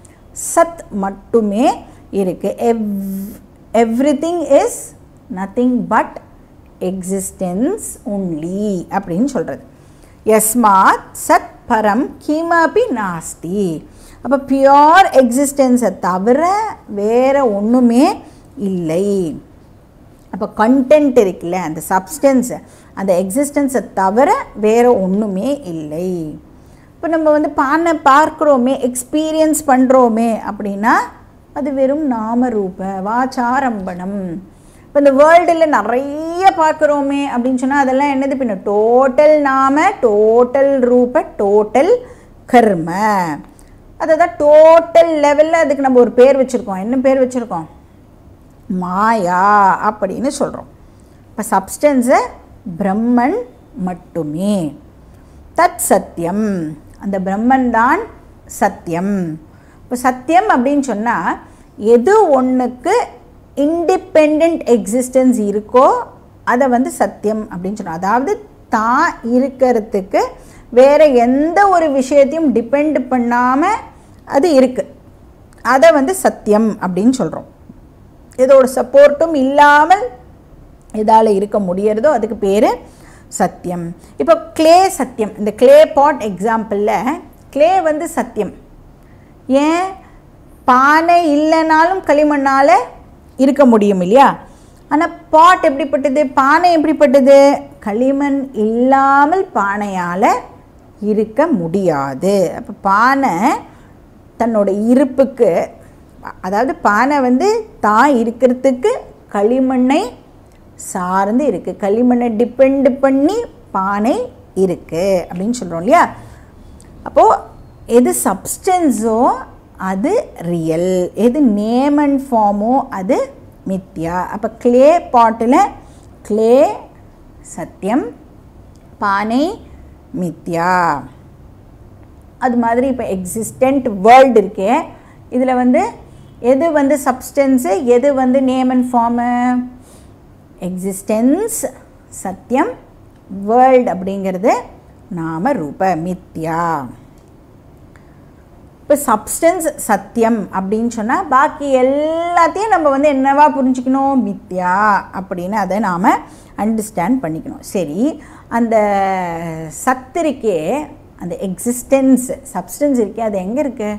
சத் மட்டுமே இருக்குது எவ் everything is nothing but existence only அப்படின்னு சொல்கிறது யஸ்மாத் சத் பரம் கிமபி நாஸ்தி அப்போ பியோர் எக்ஸிஸ்டன்ஸை தவிர வேறு ஒன்றுமே இல்லை அப்போ கண்டென்ட் இருக்குல்ல அந்த சப்ஸ்டன்ஸ் அந்த எக்ஸிஸ்டன்ஸை தவிர வேறு ஒன்றுமே இல்லை இப்போ நம்ம வந்து பானை பார்க்குறோமே எக்ஸ்பீரியன்ஸ் பண்ணுறோமே அப்படின்னா அது வெறும் நாம ரூப வாச்சாரம்பணம் இப்போ இந்த வேர்ல்டில் நிறைய பார்க்குறோமே அப்படின்னு சொன்னால் அதெல்லாம் என்னது பின்ன டோட்டல் நாம டோட்டல் ரூப டோட்டல் கர்ம அதை தான் டோட்டல் லெவலில் அதுக்கு நம்ம ஒரு பேர் வச்சுருக்கோம் என்ன பேர் வச்சுருக்கோம் மாயா அப்படின்னு சொல்கிறோம் இப்போ சப்ஸ்டன்ஸை பிரம்மன் மட்டுமே தத் சத்தியம் அந்த பிரம்மன் தான் சத்தியம் இப்போ சத்தியம் அப்படின்னு சொன்னால் எது ஒன்றுக்கு இண்டிபெண்ட் எக்ஸிஸ்டன்ஸ் இருக்கோ அதை வந்து சத்தியம் அப்படின்னு சொன்னோம் அதாவது தான் இருக்கிறதுக்கு வேறு எந்த ஒரு விஷயத்தையும் டிபெண்ட் பண்ணாமல் அது இருக்குது அதை வந்து சத்தியம் அப்படின்னு சொல்கிறோம் இதோட சப்போர்ட்டும் இல்லாமல் எதால் இருக்க முடியறதோ அதுக்கு பேர் சத்தியம் இப்போ க்ளே சத்தியம் இந்த க்ளே பாட் எக்ஸாம்பிளில் க்ளே வந்து சத்தியம் ஏன் பானை இல்லைனாலும் களிமண்ணால் இருக்க முடியும் இல்லையா ஆனால் பாட் எப்படிப்பட்டது பானை எப்படிப்பட்டது களிமண் இல்லாமல் பானையால் இருக்க முடியாது அப்போ பானை தன்னோட இருப்புக்கு அதாவது பானை வந்து தான் இருக்கிறதுக்கு களிமண்ணை சார்ந்து இருக்குது களிமண்ணை டிபெண்ட் பண்ணி பானை இருக்குது அப்படின்னு சொல்கிறோம் இல்லையா அப்போது எது சப்ஸ்டன்ஸோ அது ரியல் எது நேம் அண்ட் ஃபார்மோ அது மித்யா அப்போ க்ளே பாட்டில் க்ளே சத்தியம் பானை மித்யா அது மாதிரி இப்போ எக்ஸிஸ்டண்ட் வேர்ல்டு இருக்கே இதில் வந்து எது வந்து சப்ஸ்டன்ஸு எது வந்து நேம் அண்ட் ஃபார்மு எக்ஸிஸ்டன்ஸ் சத்தியம் வேர்ல்டு அப்படிங்கிறது நாம ரூப மித்யா இப்போ சப்ஸ்டன்ஸ் சத்தியம் அப்படின்னு சொன்னால் பாக்கி எல்லாத்தையும் நம்ம வந்து என்னவா புரிஞ்சுக்கணும் மித்யா அப்படின்னு அதை நாம் அண்டர்ஸ்டாண்ட் பண்ணிக்கணும் சரி அந்த சத்து இருக்கே அந்த எக்ஸிஸ்டன்ஸ் சப்ஸ்டன்ஸ் இருக்கே அது எங்கே இருக்குது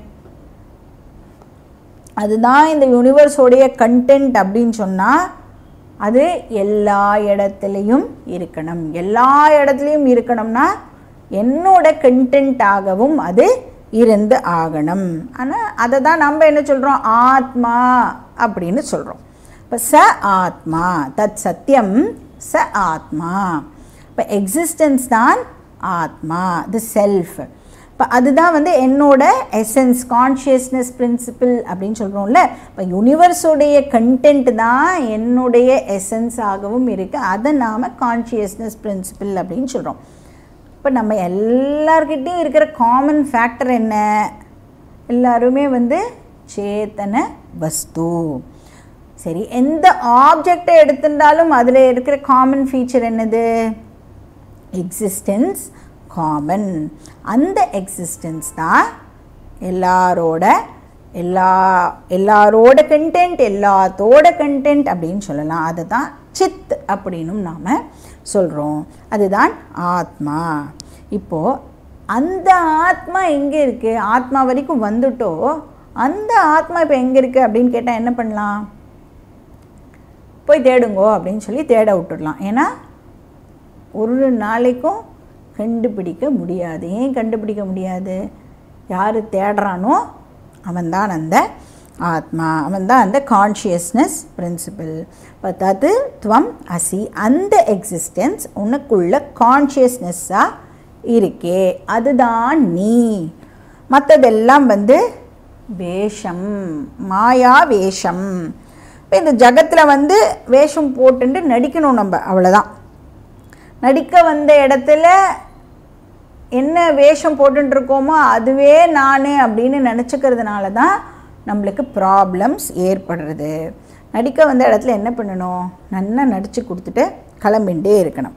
அதுதான் இந்த யூனிவர்ஸோடைய கண்டென்ட் அப்படின்னு சொன்னால் அது எல்லா இடத்துலையும் இருக்கணும் எல்லா இடத்துலையும் இருக்கணும்னா என்னோட கண்டென்ட்டாகவும் அது இருந்து ஆகணும் ஆனால் அதை தான் நம்ம என்ன சொல்கிறோம் ஆத்மா அப்படின்னு சொல்கிறோம் இப்போ ச ஆத்மா தத் சத்தியம் ச ஆத்மா இப்போ எக்ஸிஸ்டன்ஸ் தான் ஆத்மா தி செல்ஃப் இப்போ அதுதான் வந்து என்னோட எசன்ஸ் கான்ஷியஸ்னஸ் பிரின்சிபிள் அப்படின்னு சொல்கிறோம்ல இப்போ யூனிவர்ஸோடைய கண்டென்ட் தான் என்னுடைய எசன்ஸ் ஆகவும் இருக்குது அதை நாம் கான்ஷியஸ்னஸ் பிரின்சிபிள் அப்படின்னு சொல்கிறோம் இப்போ நம்ம எல்லார்கிட்டையும் இருக்கிற காமன் ஃபேக்டர் என்ன எல்லாருமே வந்து சேத்தன வஸ்து சரி எந்த ஆப்ஜெக்டை எடுத்திருந்தாலும் அதில் இருக்கிற காமன் ஃபீச்சர் என்னது எக்ஸிஸ்டன்ஸ் காமன் அந்த எக்ஸிஸ்டன்ஸ் தான் எல்லாரோட எல்லா எல்லாரோட கண்டென்ட் எல்லாத்தோட கண்டென்ட் அப்படின்னு சொல்லலாம் அதுதான் சித் அப்படின்னும் நாம் சொல்கிறோம் அதுதான் ஆத்மா இப்போது அந்த ஆத்மா எங்கே இருக்குது ஆத்மா வரைக்கும் வந்துட்டோ அந்த ஆத்மா இப்போ எங்கே இருக்குது அப்படின்னு கேட்டால் என்ன பண்ணலாம் போய் தேடுங்கோ அப்படின்னு சொல்லி தேட விட்டுடலாம் ஏன்னா ஒரு நாளைக்கும் கண்டுபிடிக்க முடியாது ஏன் கண்டுபிடிக்க முடியாது யார் தேடுறானோ அவன்தான் அந்த ஆத்மா அவன்தான் அந்த கான்ஷியஸ்னஸ் பிரின்சிபிள் இப்போ தது துவம் அசி அந்த எக்ஸிஸ்டன்ஸ் உனக்குள்ள கான்ஷியஸ்னஸ்ஸாக இருக்கே அதுதான் நீ மற்றதெல்லாம் வந்து வேஷம் மாயா வேஷம் இப்போ இந்த ஜகத்தில் வந்து வேஷம் போட்டுட்டு நடிக்கணும் நம்ம அவ்வளோதான் நடிக்க வந்த இடத்துல என்ன வேஷம் போட்டுருக்கோமோ அதுவே நான் அப்படின்னு நினச்சிக்கிறதுனால தான் நம்மளுக்கு ப்ராப்ளம்ஸ் ஏற்படுறது நடிக்க வந்த இடத்துல என்ன பண்ணணும் நல்லா நடித்து கொடுத்துட்டு கிளம்பிண்டே இருக்கணும்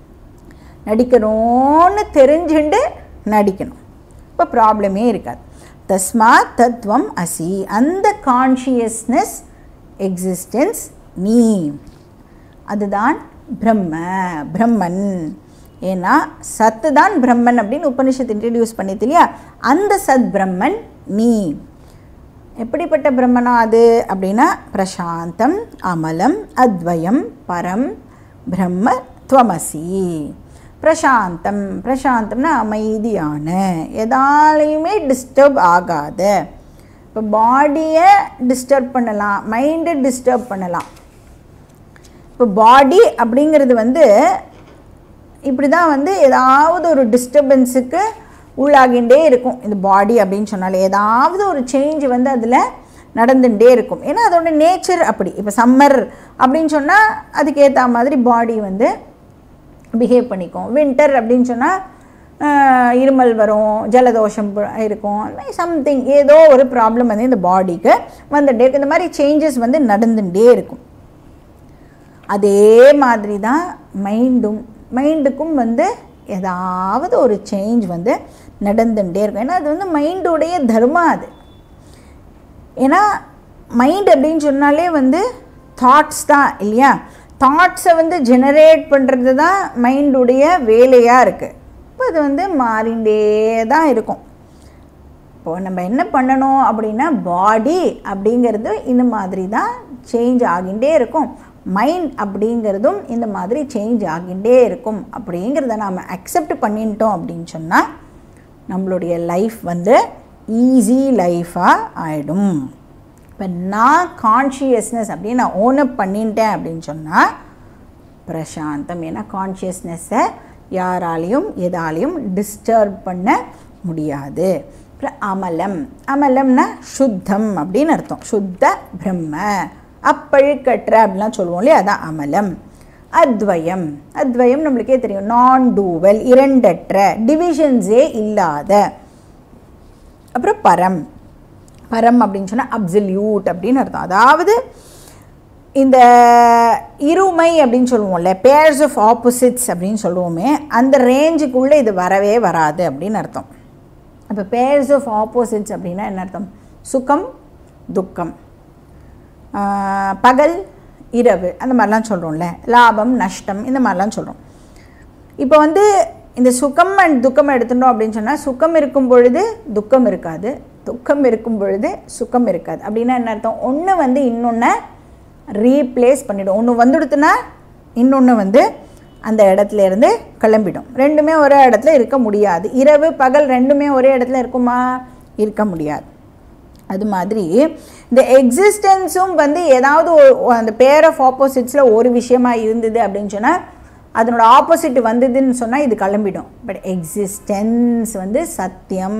நடிக்கணும்னு தெரிஞ்சுண்டு நடிக்கணும் இப்போ ப்ராப்ளமே இருக்காது தஸ்மாத் தத்துவம் அசி அந்த கான்ஷியஸ்னஸ் எக்ஸிஸ்டன்ஸ் நீ அதுதான் பிரம்ம பிரம்மன் ஏன்னா சத்து தான் பிரம்மன் அப்படின்னு உபனிஷத்து இன்ட்ரடியூஸ் பண்ணிது இல்லையா அந்த சத் பிரம்மன் நீ எப்படிப்பட்ட பிரம்மனா அது அப்படின்னா பிரசாந்தம் அமலம் அத்வயம் பரம் பிரம்ம துவமசி பிரசாந்தம் பிரசாந்தம்னா அமைதியான எதாலையுமே டிஸ்டர்ப் ஆகாத இப்போ பாடியை டிஸ்டர்ப் பண்ணலாம் மைண்டை டிஸ்டர்ப் பண்ணலாம் இப்போ பாடி அப்படிங்கிறது வந்து இப்படி தான் வந்து ஏதாவது ஒரு டிஸ்டர்பன்ஸுக்கு உள்ளாகின்றே இருக்கும் இந்த பாடி அப்படின்னு சொன்னாலே ஏதாவது ஒரு சேஞ்ச் வந்து அதில் நடந்துகிட்டே இருக்கும் ஏன்னா அதோட நேச்சர் அப்படி இப்போ சம்மர் அப்படின்னு சொன்னால் அதுக்கேற்ற மாதிரி பாடி வந்து பிஹேவ் பண்ணிக்கும் வின்டர் அப்படின்னு சொன்னால் இருமல் வரும் ஜலதோஷம் இருக்கும் சம்திங் ஏதோ ஒரு ப்ராப்ளம் வந்து இந்த பாடிக்கு வந்துட்டே இருக்கும் இந்த மாதிரி சேஞ்சஸ் வந்து நடந்துகிட்டே இருக்கும் அதே மாதிரி தான் மைண்டும் மைண்டுக்கும் வந்து ஏதாவது ஒரு சேஞ்ச் வந்து நடந்துகிட்டே இருக்கும் ஏன்னா அது வந்து மைண்டுடைய தர்மம் அது ஏன்னா மைண்ட் அப்படின்னு சொன்னாலே வந்து தாட்ஸ் தான் இல்லையா தாட்ஸை வந்து ஜெனரேட் பண்ணுறது தான் மைண்டுடைய வேலையாக இருக்குது இப்போ அது வந்து மாறிண்டே தான் இருக்கும் இப்போது நம்ம என்ன பண்ணணும் அப்படின்னா பாடி அப்படிங்கிறது இந்த மாதிரி தான் சேஞ்ச் ஆகிண்டே இருக்கும் மைண்ட் அப்படிங்கிறதும் இந்த மாதிரி சேஞ்ச் ஆகிண்டே இருக்கும் அப்படிங்கிறத நாம் அக்செப்ட் பண்ணிட்டோம் அப்படின்னு சொன்னால் நம்மளுடைய லைஃப் வந்து ஈஸி லைஃபாக ஆகிடும் இப்போ நான் கான்ஷியஸ்னஸ் அப்படின்னு நான் ஓனப் பண்ணிட்டேன் அப்படின்னு சொன்னால் பிரசாந்தம் ஏன்னா கான்ஷியஸ்னஸை யாராலையும் எதாலையும் டிஸ்டர்ப் பண்ண முடியாது அப்புறம் அமலம் அமலம்னா சுத்தம் அப்படின்னு அர்த்தம் சுத்த பிரம்ம அப்பழுக்கற்ற அப்படிலாம் சொல்லுவோம் இல்லையா அதான் அமலம் அத்வயம் அத்வயம் நம்மளுக்கே தெரியும் நான் டூவல் இரண்டற்ற டிவிஷன்ஸே இல்லாத அப்புறம் பரம் பரம் அப்படின்னு சொன்னால் அப்சல்யூட் அப்படின்னு அர்த்தம் அதாவது இந்த இருமை அப்படின்னு சொல்லுவோம்ல பேர்ஸ் ஆஃப் ஆப்போசிட்ஸ் அப்படின்னு சொல்லுவோமே அந்த ரேஞ்சுக்குள்ளே இது வரவே வராது அப்படின்னு அர்த்தம் இப்போ பேர்ஸ் ஆஃப் ஆப்போசிட்ஸ் அப்படின்னா என்ன அர்த்தம் சுகம் துக்கம் பகல் இரவு அந்த மாதிரிலாம் சொல்கிறோம்ல லாபம் நஷ்டம் இந்த மாதிரிலாம் சொல்கிறோம் இப்போ வந்து இந்த சுகம் அண்ட் துக்கம் எடுத்துட்டோம் அப்படின்னு சொன்னால் சுகம் இருக்கும் பொழுது துக்கம் இருக்காது துக்கம் இருக்கும் பொழுது சுகம் இருக்காது அப்படின்னா என்ன அர்த்தம் ஒன்று வந்து இன்னொன்று ரீப்ளேஸ் பண்ணிடும் ஒன்று வந்துடுத்துனா இன்னொன்று வந்து அந்த இடத்துல இருந்து கிளம்பிடும் ரெண்டுமே ஒரே இடத்துல இருக்க முடியாது இரவு பகல் ரெண்டுமே ஒரே இடத்துல இருக்குமா இருக்க முடியாது அது மாதிரி இந்த எக்ஸிஸ்டன்ஸும் வந்து ஏதாவது அந்த பேர் ஆஃப் ஆப்போசிட்ஸில் ஒரு விஷயமா இருந்தது அப்படின்னு சொன்னால் அதனோட ஆப்போசிட் வந்ததுன்னு சொன்னால் இது கிளம்பிடும் பட் எக்ஸிஸ்டன்ஸ் வந்து சத்தியம்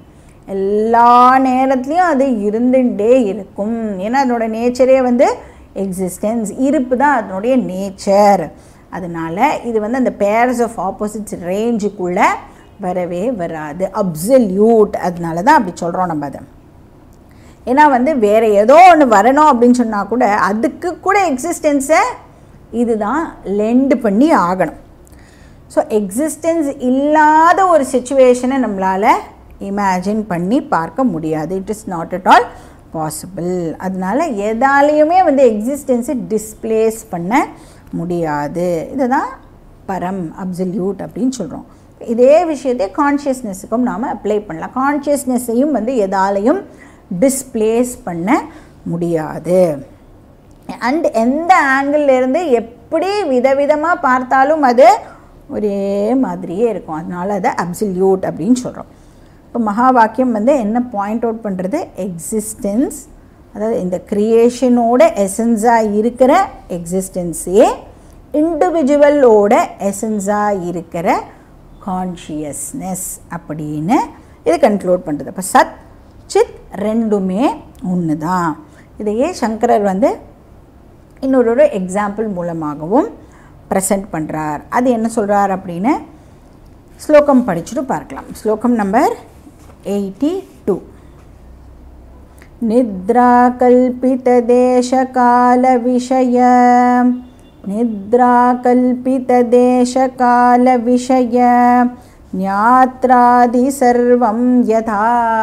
எல்லா நேரத்துலையும் அது இருந்துகிட்டே இருக்கும் ஏன்னா அதனோட நேச்சரே வந்து எக்ஸிஸ்டன்ஸ் இருப்பு தான் அதனுடைய நேச்சர் அதனால் இது வந்து அந்த பேர்ஸ் ஆஃப் ஆப்போசிட்ஸ் ரேஞ்சுக்குள்ளே வரவே வராது அப்சல்யூட் அதனால தான் அப்படி சொல்கிறோம் நம்ம அதை ஏன்னா வந்து வேறு ஏதோ ஒன்று வரணும் அப்படின்னு சொன்னால் கூட அதுக்கு கூட எக்ஸிஸ்டன்ஸை இதுதான் லெண்டு பண்ணி ஆகணும் ஸோ எக்ஸிஸ்டன்ஸ் இல்லாத ஒரு சுச்சுவேஷனை நம்மளால் இமேஜின் பண்ணி பார்க்க முடியாது it is not at all possible அதனால் எதாலேயுமே வந்து எக்ஸிஸ்டன்ஸை டிஸ்பிளேஸ் பண்ண முடியாது இதுதான் பரம் அப்சல்யூட் அப்படின்னு சொல்கிறோம் இதே விஷயத்தை கான்ஷியஸ்னஸுக்கும் நாம் அப்ளை பண்ணலாம் கான்ஷியஸ்னஸையும் வந்து எதாலையும் டிஸ்பிளேஸ் பண்ண முடியாது அண்ட் எந்த ஆங்கிள்லேருந்து எப்படி விதவிதமாக பார்த்தாலும் அது ஒரே மாதிரியே இருக்கும் அதனால அதை அப்சல்யூட் அப்படின்னு சொல்கிறோம் இப்போ மகா வாக்கியம் வந்து என்ன பாயிண்ட் அவுட் பண்ணுறது எக்ஸிஸ்டன்ஸ் அதாவது இந்த க்ரியேஷனோட எசன்ஸாக இருக்கிற எக்ஸிஸ்டன்ஸே இண்டிவிஜுவலோட எசன்ஸாக இருக்கிற கான்ஷியஸ்னஸ் அப்படின்னு இது கன்க்ளூட் பண்ணுறது அப்போ சத் சித் ரெண்டுமே ஒன்று தான் இதையே சங்கரர் வந்து இன்னொரு ஒரு எக்ஸாம்பிள் மூலமாகவும் ப்ரெசென்ட் பண்ணுறார் அது என்ன சொல்கிறார் அப்படின்னு ஸ்லோகம் படிச்சுட்டு பார்க்கலாம் ஸ்லோகம் நம்பர் எயிட்டி டூ निद्राकल्पितदेशकालविषय निद्राकल्पितदेशकालविषय ज्ञात्रादिसर्वं यथा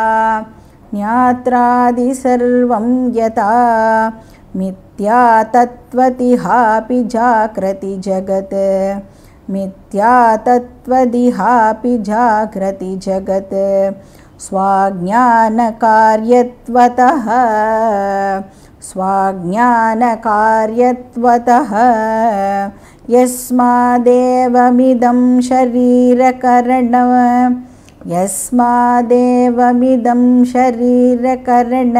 ज्ञात्रादिसर्वं यथा मिथ्या तत्त्वतिहापि जाग्रति जगत् मिथ्या तत्त्वदिहापि जाग्रति जगत् स्वाज्ञानकार्यत्वतः स्वाज्ञानकार्यत्वतः यस्मादेवमिदं शरीरकरण यस्मादेवमिदं शरीरकरण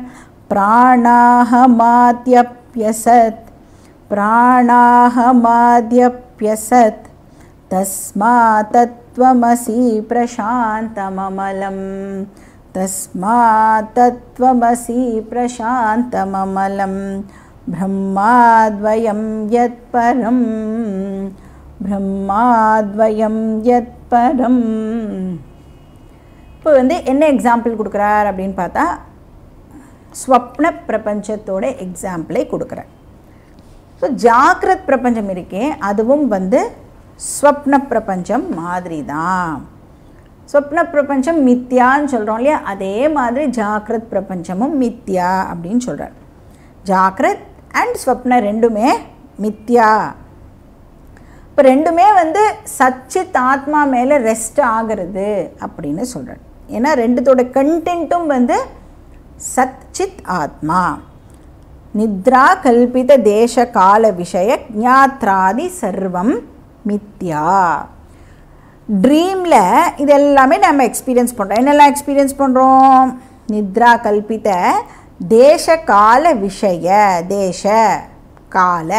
प्राणाहमाद्यप्यसत् प्राणाहमाद्यप्यसत् तस्मात्त्वमसि प्रशान्तममलं तस्मात्त्वमसि प्रशान्तममलं ब्रह्माद्वयं यत्परं ब्रह्माद्वयं यत्परम् இப்போ வந்து என்ன எக்ஸாம்பிள் கொடுக்குறார் அப்படின்னு பார்த்தா ஸ்வப்ன பிரபஞ்சத்தோட எக்ஸாம்பிளை கொடுக்குறார் ஸோ ஜாக்கிரத் பிரபஞ்சம் இருக்கே அதுவும் வந்து ஸ்வப்ன பிரபஞ்சம் மாதிரி தான் ஸ்வப்ன பிரபஞ்சம் மித்யான்னு சொல்கிறோம் இல்லையா அதே மாதிரி ஜாக்கிரத் பிரபஞ்சமும் மித்யா அப்படின்னு சொல்கிறார் ஜாக்கிரத் அண்ட் ஸ்வப்ன ரெண்டுமே மித்யா இப்போ ரெண்டுமே வந்து சச்சித் ஆத்மா மேலே ரெஸ்ட் ஆகிறது அப்படின்னு சொல்கிறார் ஏன்னா ரெண்டுத்தோட கண்டென்ட்டும் வந்து சச்சித் ஆத்மா நித்ரா கல்பித தேச கால விஷய ஞாத்ராதி சர்வம் மித்யா ட்ரீமில் இது எல்லாமே நம்ம எக்ஸ்பீரியன்ஸ் பண்ணுறோம் என்னெல்லாம் எக்ஸ்பீரியன்ஸ் பண்ணுறோம் நித்ரா கல்பித தேச கால விஷய தேச கால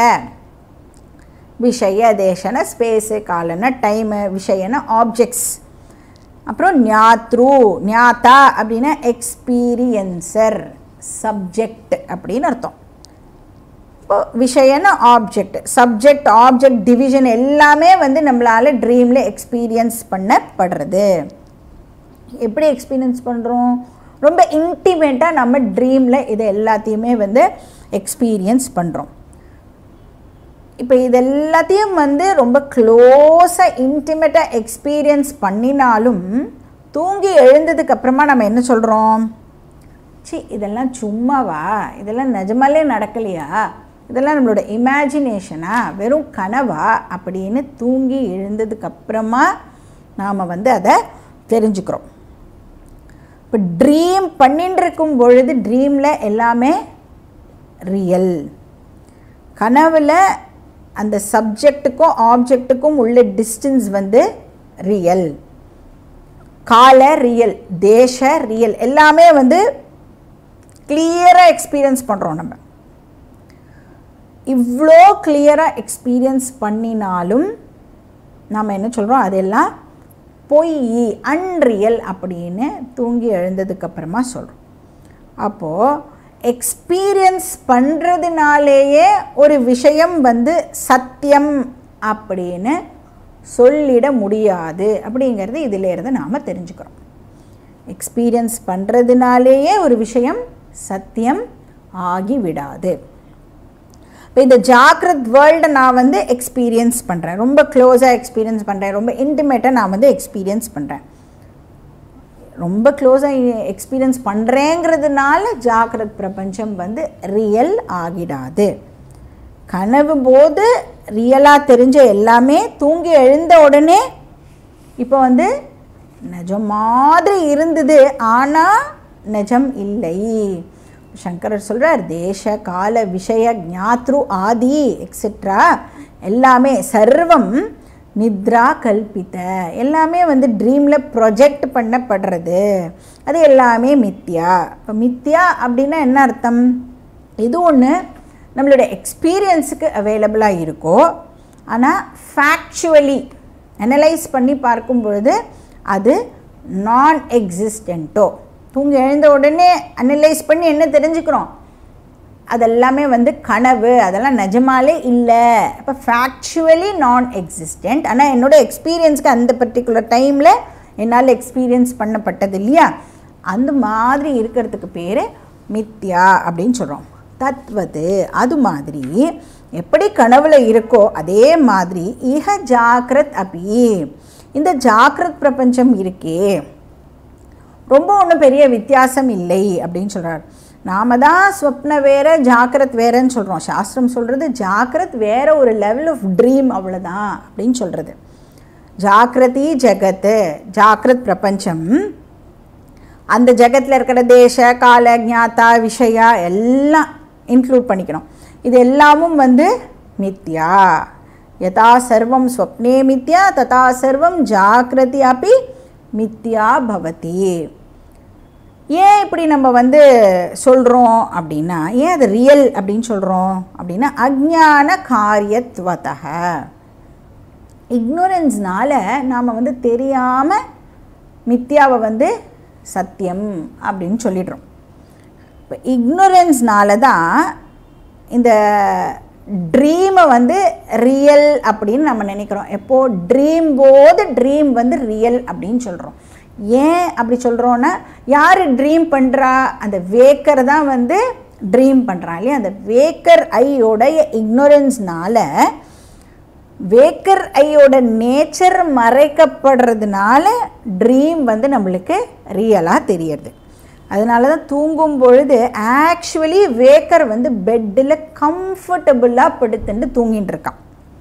விஷய தேசன ஸ்பேஸு காலன டைமு விஷயன ஆப்ஜெக்ட்ஸ் அப்புறம் ஞாத்ரு ஞாத்தா அப்படின்னா எக்ஸ்பீரியன்சர் சப்ஜெக்ட் அப்படின்னு அர்த்தம் இப்போ விஷயன ஆப்ஜெக்ட் சப்ஜெக்ட் ஆப்ஜெக்ட் டிவிஷன் எல்லாமே வந்து நம்மளால் ட்ரீமில் எக்ஸ்பீரியன்ஸ் பண்ணப்படுறது எப்படி எக்ஸ்பீரியன்ஸ் பண்ணுறோம் ரொம்ப இன்டிமேட்டாக நம்ம ட்ரீமில் இது எல்லாத்தையுமே வந்து எக்ஸ்பீரியன்ஸ் பண்ணுறோம் இப்போ இது எல்லாத்தையும் வந்து ரொம்ப க்ளோஸாக இன்டிமேட்டாக எக்ஸ்பீரியன்ஸ் பண்ணினாலும் தூங்கி எழுந்ததுக்கு அப்புறமா நம்ம என்ன சொல்கிறோம் சி இதெல்லாம் சும்மாவா இதெல்லாம் நிஜமாலே நடக்கலையா இதெல்லாம் நம்மளோட இமேஜினேஷனா வெறும் கனவா அப்படின்னு தூங்கி எழுந்ததுக்கு அப்புறமா நாம் வந்து அதை தெரிஞ்சுக்கிறோம் இப்போ ட்ரீம் பண்ணிட்டு இருக்கும் பொழுது ட்ரீமில் எல்லாமே ரியல் கனவில் அந்த சப்ஜெக்ட்டுக்கும் ஆப்ஜெக்ட்டுக்கும் உள்ள டிஸ்டன்ஸ் வந்து ரியல் கால ரியல் தேச ரியல் எல்லாமே வந்து கிளியராக எக்ஸ்பீரியன்ஸ் பண்ணுறோம் நம்ம இவ்வளோ கிளியராக எக்ஸ்பீரியன்ஸ் பண்ணினாலும் நாம் என்ன சொல்கிறோம் அதெல்லாம் பொய் அன்ரியல் அப்படின்னு தூங்கி எழுந்ததுக்கப்புறமா சொல்கிறோம் அப்போது எக்ஸ்பீரியன்ஸ் பண்ணுறதுனாலேயே ஒரு விஷயம் வந்து சத்தியம் அப்படின்னு சொல்லிட முடியாது அப்படிங்கிறது இதிலேருந்து நாம் தெரிஞ்சுக்கிறோம் எக்ஸ்பீரியன்ஸ் பண்ணுறதுனாலேயே ஒரு விஷயம் சத்தியம் ஆகிவிடாது இப்போ இந்த ஜாக்கிரத் வேர்ல்டை நான் வந்து எக்ஸ்பீரியன்ஸ் பண்ணுறேன் ரொம்ப க்ளோஸாக எக்ஸ்பீரியன்ஸ் பண்ணுறேன் ரொம்ப இன்டிமேட்டாக நான் வந்து எக்ஸ்பீரியன்ஸ் பண்ணுறேன் ரொம்ப க்ளோஸாக எக்ஸ்பீரியன்ஸ் பண்ணுறேங்கிறதுனால ஜாக்கிரத் பிரபஞ்சம் வந்து ரியல் ஆகிடாது கனவு போது ரியலாக தெரிஞ்ச எல்லாமே தூங்கி எழுந்த உடனே இப்போ வந்து நிஜம் மாதிரி இருந்தது ஆனால் நிஜம் இல்லை சங்கரர் சொல்கிறார் தேச கால விஷய ஞாத்ரு ஆதி எக்ஸெட்ரா எல்லாமே சர்வம் நித்ரா கல்பித்த எல்லாமே வந்து ட்ரீமில் ப்ரொஜெக்ட் பண்ணப்படுறது அது எல்லாமே மித்யா இப்போ மித்யா அப்படின்னா என்ன அர்த்தம் இது ஒன்று நம்மளோட எக்ஸ்பீரியன்ஸுக்கு அவைலபிளாக இருக்கோ ஆனால் ஃபேக்சுவலி அனலைஸ் பண்ணி பார்க்கும் பொழுது அது நான் எக்ஸிஸ்டண்ட்டோ தூங்கி எழுந்த உடனே அனலைஸ் பண்ணி என்ன தெரிஞ்சுக்கிறோம் அதெல்லாமே வந்து கனவு அதெல்லாம் நிஜமாலே இல்லை இப்போ ஃபேக்சுவலி நான் எக்ஸிஸ்டண்ட் ஆனால் என்னோட எக்ஸ்பீரியன்ஸ்க்கு அந்த பர்டிகுலர் டைமில் என்னால் எக்ஸ்பீரியன்ஸ் பண்ணப்பட்டது இல்லையா அந்த மாதிரி இருக்கிறதுக்கு பேர் மித்யா அப்படின்னு சொல்கிறோம் தத்வது அது மாதிரி எப்படி கனவுல இருக்கோ அதே மாதிரி இஹ ஜாக்கிரத் அபி இந்த ஜாக்கிரத் பிரபஞ்சம் இருக்கே ரொம்ப ஒன்றும் பெரிய வித்தியாசம் இல்லை அப்படின்னு சொல்கிறார் நாம தான் ஸ்வப்ன வேற ஜாக்கிரத் வேறன்னு சொல்கிறோம் சாஸ்திரம் சொல்கிறது ஜாக்கிரத் வேற ஒரு லெவல் ஆஃப் ட்ரீம் அவ்வளோதான் அப்படின்னு சொல்கிறது ஜாக்கிரதி ஜகத்து ஜாக்கிரத் பிரபஞ்சம் அந்த ஜகத்தில் இருக்கிற தேச கால ஞாத்தா விஷயா எல்லாம் இன்க்ளூட் பண்ணிக்கணும் இது எல்லாமும் வந்து மித்யா யதா சர்வம் ஸ்வப்னே மித்யா ததா சர்வம் ஜாக்கிரதி அப்படி மித்யா பவதி ஏன் இப்படி நம்ம வந்து சொல்கிறோம் அப்படின்னா ஏன் அது ரியல் அப்படின்னு சொல்கிறோம் அப்படின்னா அஜ்ஞான காரியத்வதக இக்னோரன்ஸ்னால நாம் வந்து தெரியாமல் மித்யாவை வந்து சத்தியம் அப்படின்னு சொல்லிடுறோம் இப்போ இக்னோரன்ஸ்னால தான் இந்த ட்ரீமை வந்து ரியல் அப்படின்னு நம்ம நினைக்கிறோம் எப்போது ட்ரீம் போது ட்ரீம் வந்து ரியல் அப்படின்னு சொல்கிறோம் ஏன் அப்படி சொல்கிறோன்னா யார் ட்ரீம் பண்ணுறா அந்த வேக்கர் தான் வந்து ட்ரீம் பண்ணுறான் இல்லையா அந்த வேக்கர் ஐயோடைய இக்னோரன்ஸ்னால வேக்கர் ஐயோட நேச்சர் மறைக்கப்படுறதுனால ட்ரீம் வந்து நம்மளுக்கு ரியலாக தெரியறது அதனால தான் தூங்கும் பொழுது ஆக்சுவலி வேக்கர் வந்து பெட்டில் கம்ஃபர்டபுளாக படுத்துட்டு தூங்கிட்டு இருக்கான்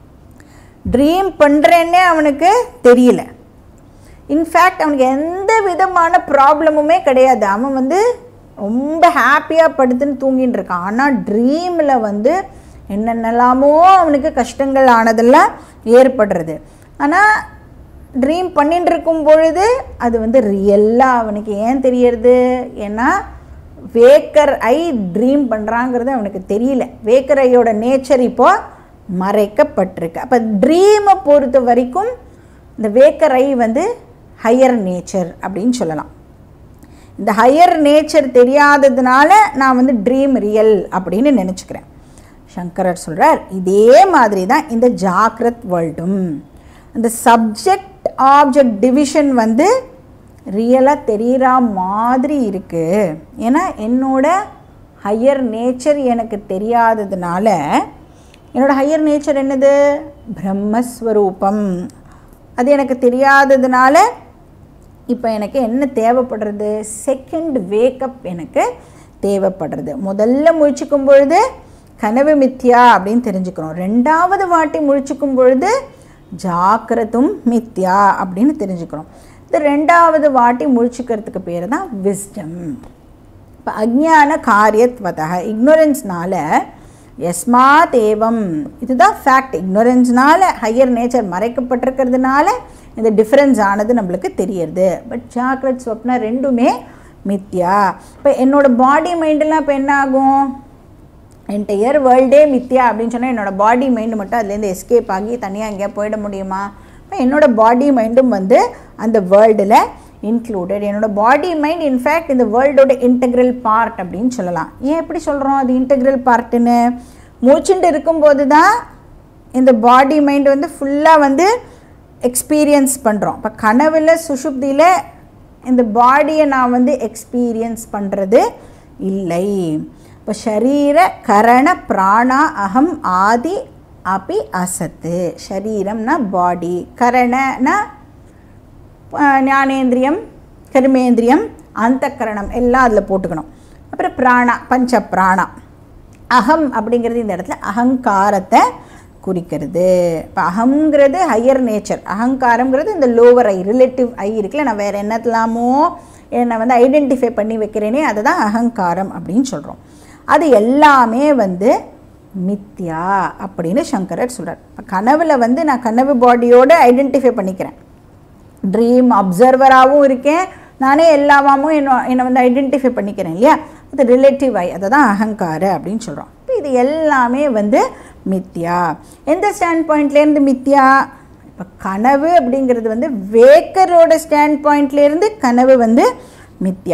ட்ரீம் பண்ணுறேன்னே அவனுக்கு தெரியல இன்ஃபேக்ட் அவனுக்கு எந்த விதமான ப்ராப்ளமுமே கிடையாது அவன் வந்து ரொம்ப ஹாப்பியாக படுத்துன்னு தூங்கிட்டு இருக்கான் ஆனால் ட்ரீமில் வந்து என்னென்னலாமோ அவனுக்கு கஷ்டங்கள் ஆனதெல்லாம் ஏற்படுறது ஆனால் ட்ரீம் பண்ணிட்டு இருக்கும் பொழுது அது வந்து ரியல்லாக அவனுக்கு ஏன் தெரியறது ஏன்னா வேக்கர் ஐ ட்ரீம் பண்ணுறாங்கிறது அவனுக்கு தெரியல வேக்கர் ஐயோட நேச்சர் இப்போ மறைக்கப்பட்டிருக்கு அப்போ ட்ரீமை பொறுத்த வரைக்கும் இந்த வேக்கர் ஐ வந்து ஹையர் நேச்சர் அப்படின்னு சொல்லலாம் இந்த ஹையர் நேச்சர் தெரியாததுனால நான் வந்து ட்ரீம் ரியல் அப்படின்னு நினச்சிக்கிறேன் சங்கரர் சொல்கிறார் இதே மாதிரி தான் இந்த ஜாக்ரத் வேர்ல்டும் இந்த சப்ஜெக்ட் ஆப்ஜெக்ட் டிவிஷன் வந்து ரியலாக தெரிகிற மாதிரி இருக்குது ஏன்னா என்னோட ஹையர் நேச்சர் எனக்கு தெரியாததுனால என்னோட ஹையர் நேச்சர் என்னது பிரம்மஸ்வரூபம் அது எனக்கு தெரியாததுனால இப்போ எனக்கு என்ன தேவைப்படுறது செகண்ட் வேக்கப் எனக்கு தேவைப்படுறது முதல்ல முழிச்சுக்கும் பொழுது கனவு மித்யா அப்படின்னு தெரிஞ்சுக்கிறோம் ரெண்டாவது வாட்டி முழிச்சுக்கும் பொழுது ஜாக்கிரதும் மித்யா அப்படின்னு தெரிஞ்சுக்கிறோம் இந்த ரெண்டாவது வாட்டி முழிச்சுக்கிறதுக்கு பேர் தான் விஸ்டம் இப்போ அஜ்ஞான காரியத்வதக இக்னோரன்ஸ்னால எஸ்மாத் ஏவம் இதுதான் ஃபேக்ட் இக்னோரன்ஸ்னால ஹையர் நேச்சர் மறைக்கப்பட்டிருக்கிறதுனால இந்த டிஃப்ரென்ஸ் ஆனது நம்மளுக்கு தெரியறது பட் ஜாக்ரத் ஸ்வப்னா ரெண்டுமே மித்யா இப்போ என்னோடய பாடி மைண்டெல்லாம் இப்போ என்ன ஆகும் என்டையர் வேர்ல்டே மித்யா அப்படின்னு சொன்னால் என்னோடய பாடி மைண்டு மட்டும் அதுலேருந்து எஸ்கேப் ஆகி தனியாக எங்கேயா போயிட முடியுமா இப்போ என்னோடய பாடி மைண்டும் வந்து அந்த வேர்ல்டில் இன்க்ளூடட் என்னோடய பாடி மைண்ட் இன்ஃபேக்ட் இந்த வேர்ல்டோட இன்டெக்ரல் பார்ட் அப்படின்னு சொல்லலாம் ஏன் எப்படி சொல்கிறோம் அது இன்டெக்ரல் பார்ட்டுன்னு மூச்சுண்டு இருக்கும்போது தான் இந்த பாடி மைண்ட் வந்து ஃபுல்லாக வந்து எக்ஸ்பீரியன்ஸ் பண்ணுறோம் இப்போ கனவில் சுஷுப்தியில் இந்த பாடியை நான் வந்து எக்ஸ்பீரியன்ஸ் பண்ணுறது இல்லை இப்போ ஷரீர கரண பிராணா அகம் ஆதி அபி அசத்து ஷரீரம்னா பாடி கரணனா ஞானேந்திரியம் கர்மேந்திரியம் அந்த கரணம் எல்லாம் அதில் போட்டுக்கணும் அப்புறம் பிராணா பஞ்ச பிராணா அகம் அப்படிங்கிறது இந்த இடத்துல அகங்காரத்தை குறிக்கிறது இப்போ அகங்கிறது ஹையர் நேச்சர் அகங்காரங்கிறது இந்த லோவர் ஐ ரிலேட்டிவ் ஐ இருக்குல்ல நான் வேறு என்னத்தலாமோ என்னை வந்து ஐடென்டிஃபை பண்ணி வைக்கிறேனே அதை தான் அகங்காரம் அப்படின்னு சொல்கிறோம் அது எல்லாமே வந்து மித்யா அப்படின்னு சங்கரர் சொல்கிறார் இப்போ கனவில் வந்து நான் கனவு பாடியோடு ஐடென்டிஃபை பண்ணிக்கிறேன் ட்ரீம் அப்சர்வராகவும் இருக்கேன் நானே எல்லாமாவும் என்ன என்னை வந்து ஐடென்டிஃபை பண்ணிக்கிறேன் இல்லையா அது ரிலேட்டிவ் ஐ அதை தான் அகங்கார அப்படின்னு சொல்கிறோம் இப்போ இது எல்லாமே வந்து மித்யா எந்த ஸ்டாண்ட் பாயிண்ட்லேருந்து மித்யா இப்போ கனவு அப்படிங்கிறது வந்து வேக்கரோட ஸ்டாண்ட் பாயிண்ட்லேருந்து கனவு வந்து மித்யா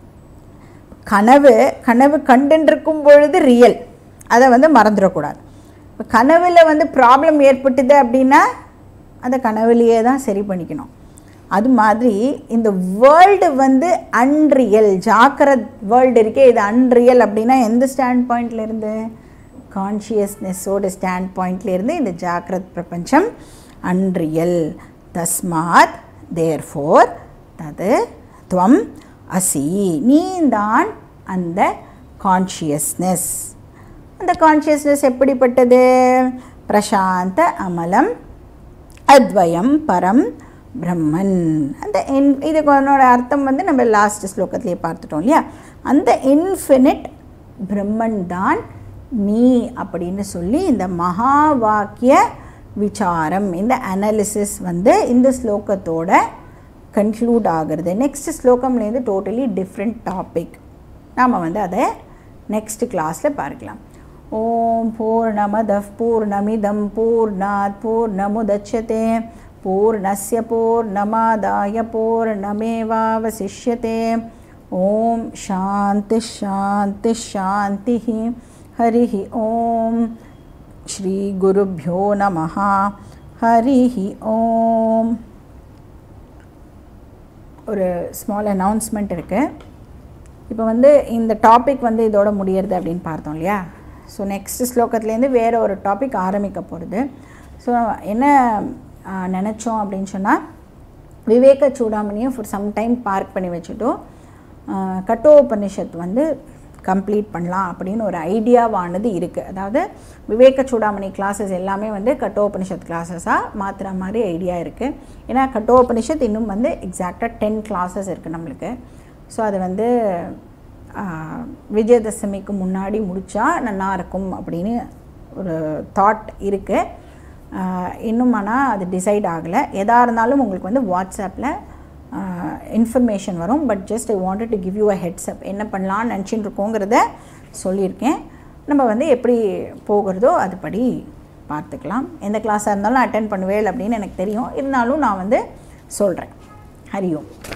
கனவு கனவு கண்டுருக்கும் பொழுது ரியல் அதை வந்து மறந்துடக்கூடாது இப்போ கனவில் வந்து ப்ராப்ளம் ஏற்பட்டுது அப்படின்னா அந்த கனவுலையே தான் சரி பண்ணிக்கணும் அது மாதிரி இந்த வேர்ல்டு வந்து அன்ரியல் ஜாக்கிரத் வேர்ல்டு இருக்கே இது அன்ரியல் அப்படின்னா எந்த ஸ்டாண்ட் பாயிண்ட்லேருந்து கான்ஷியஸ்னஸோட ஸ்டாண்ட் பாயிண்ட்லேருந்து இந்த ஜாக்கிரத் பிரபஞ்சம் அன்ரியல் தஸ்மாத் தேர் ஃபோர் தது துவம் அசி நீந்தான் அந்த கான்ஷியஸ்னஸ் அந்த கான்ஷியஸ்னஸ் எப்படிப்பட்டது பிரசாந்த அமலம் அத்வயம் பரம் பிரம்மன் அந்த இன் இதுக்கு அதனோட அர்த்தம் வந்து நம்ம லாஸ்ட் ஸ்லோகத்திலே பார்த்துட்டோம் இல்லையா அந்த இன்ஃபினிட் பிரம்மன் தான் நீ அப்படின்னு சொல்லி இந்த மகா வாக்கிய விசாரம் இந்த அனாலிசிஸ் வந்து இந்த ஸ்லோகத்தோட கன்க்ளூட் ஆகிறது நெக்ஸ்ட் ஸ்லோகம்லேருந்து டோட்டலி டிஃப்ரெண்ட் டாபிக் நாம் வந்து அதை நெக்ஸ்ட் கிளாஸில் பார்க்கலாம் ஓம் பூர்ணமதः பூர்ணமிதம் பூர்ணாத் பூர்ணமுதட்சதே பூர்ணஸ்ய பூர்ணமாதாய பூர்ணமேவாவசிஷ்யते ॐ शान्तिः शान्तिः शान्तिः हरिः ॐ श्रीगुरुभ्यो नमः हरिः ॐ ஒரு ஸ்மால் அனௌன்ஸ்மெண்ட் இருக்குது இப்போ வந்து இந்த டாபிக் வந்து இதோட முடியறது அப்படின்னு பார்த்தோம் இல்லையா ஸோ நெக்ஸ்ட் ஸ்லோகத்துலேருந்து வேறு ஒரு டாபிக் ஆரம்பிக்க போகிறது ஸோ என்ன நினச்சோம் அப்படின்னு சொன்னால் விவேக சூடாமணியும் ஃபார் சம் டைம் பார்க் பண்ணி வச்சுட்டோம் கட்டோபனிஷத் வந்து கம்ப்ளீட் பண்ணலாம் அப்படின்னு ஒரு ஐடியாவானது இருக்குது அதாவது விவேக சூடாமணி கிளாஸஸ் எல்லாமே வந்து கட்டோபனிஷத் கிளாஸஸாக மாற்றுற மாதிரி ஐடியா இருக்குது ஏன்னா கட்டோபனிஷத் இன்னும் வந்து எக்ஸாக்டாக டென் கிளாஸஸ் இருக்குது நம்மளுக்கு ஸோ அது வந்து ஆஹ், விஜயதசமிக்கு முன்னாடி முடித்தா நல்லா இருக்கும் அப்படின்னு ஒரு தாட் இருக்குது இன்னும் ஆனால் அது டிசைட் ஆகலை எதாக இருந்தாலும் உங்களுக்கு வந்து வாட்ஸ்அப்பில் இன்ஃபர்மேஷன் வரும் but just I wanted to give you a heads up என்ன பண்ணலான்னு நினச்சிட்டு இருக்கோங்கிறத சொல்லியிருக்கேன் நம்ம வந்து எப்படி போகிறதோ அதுபடி பார்த்துக்கலாம் எந்த கிளாஸாக இருந்தாலும் அட்டன் பண்ணுவேல் அப்படின்னு எனக்கு தெரியும் இருந்தாலும் நான் வந்து சொல்கிறேன் ஹரி ஓம்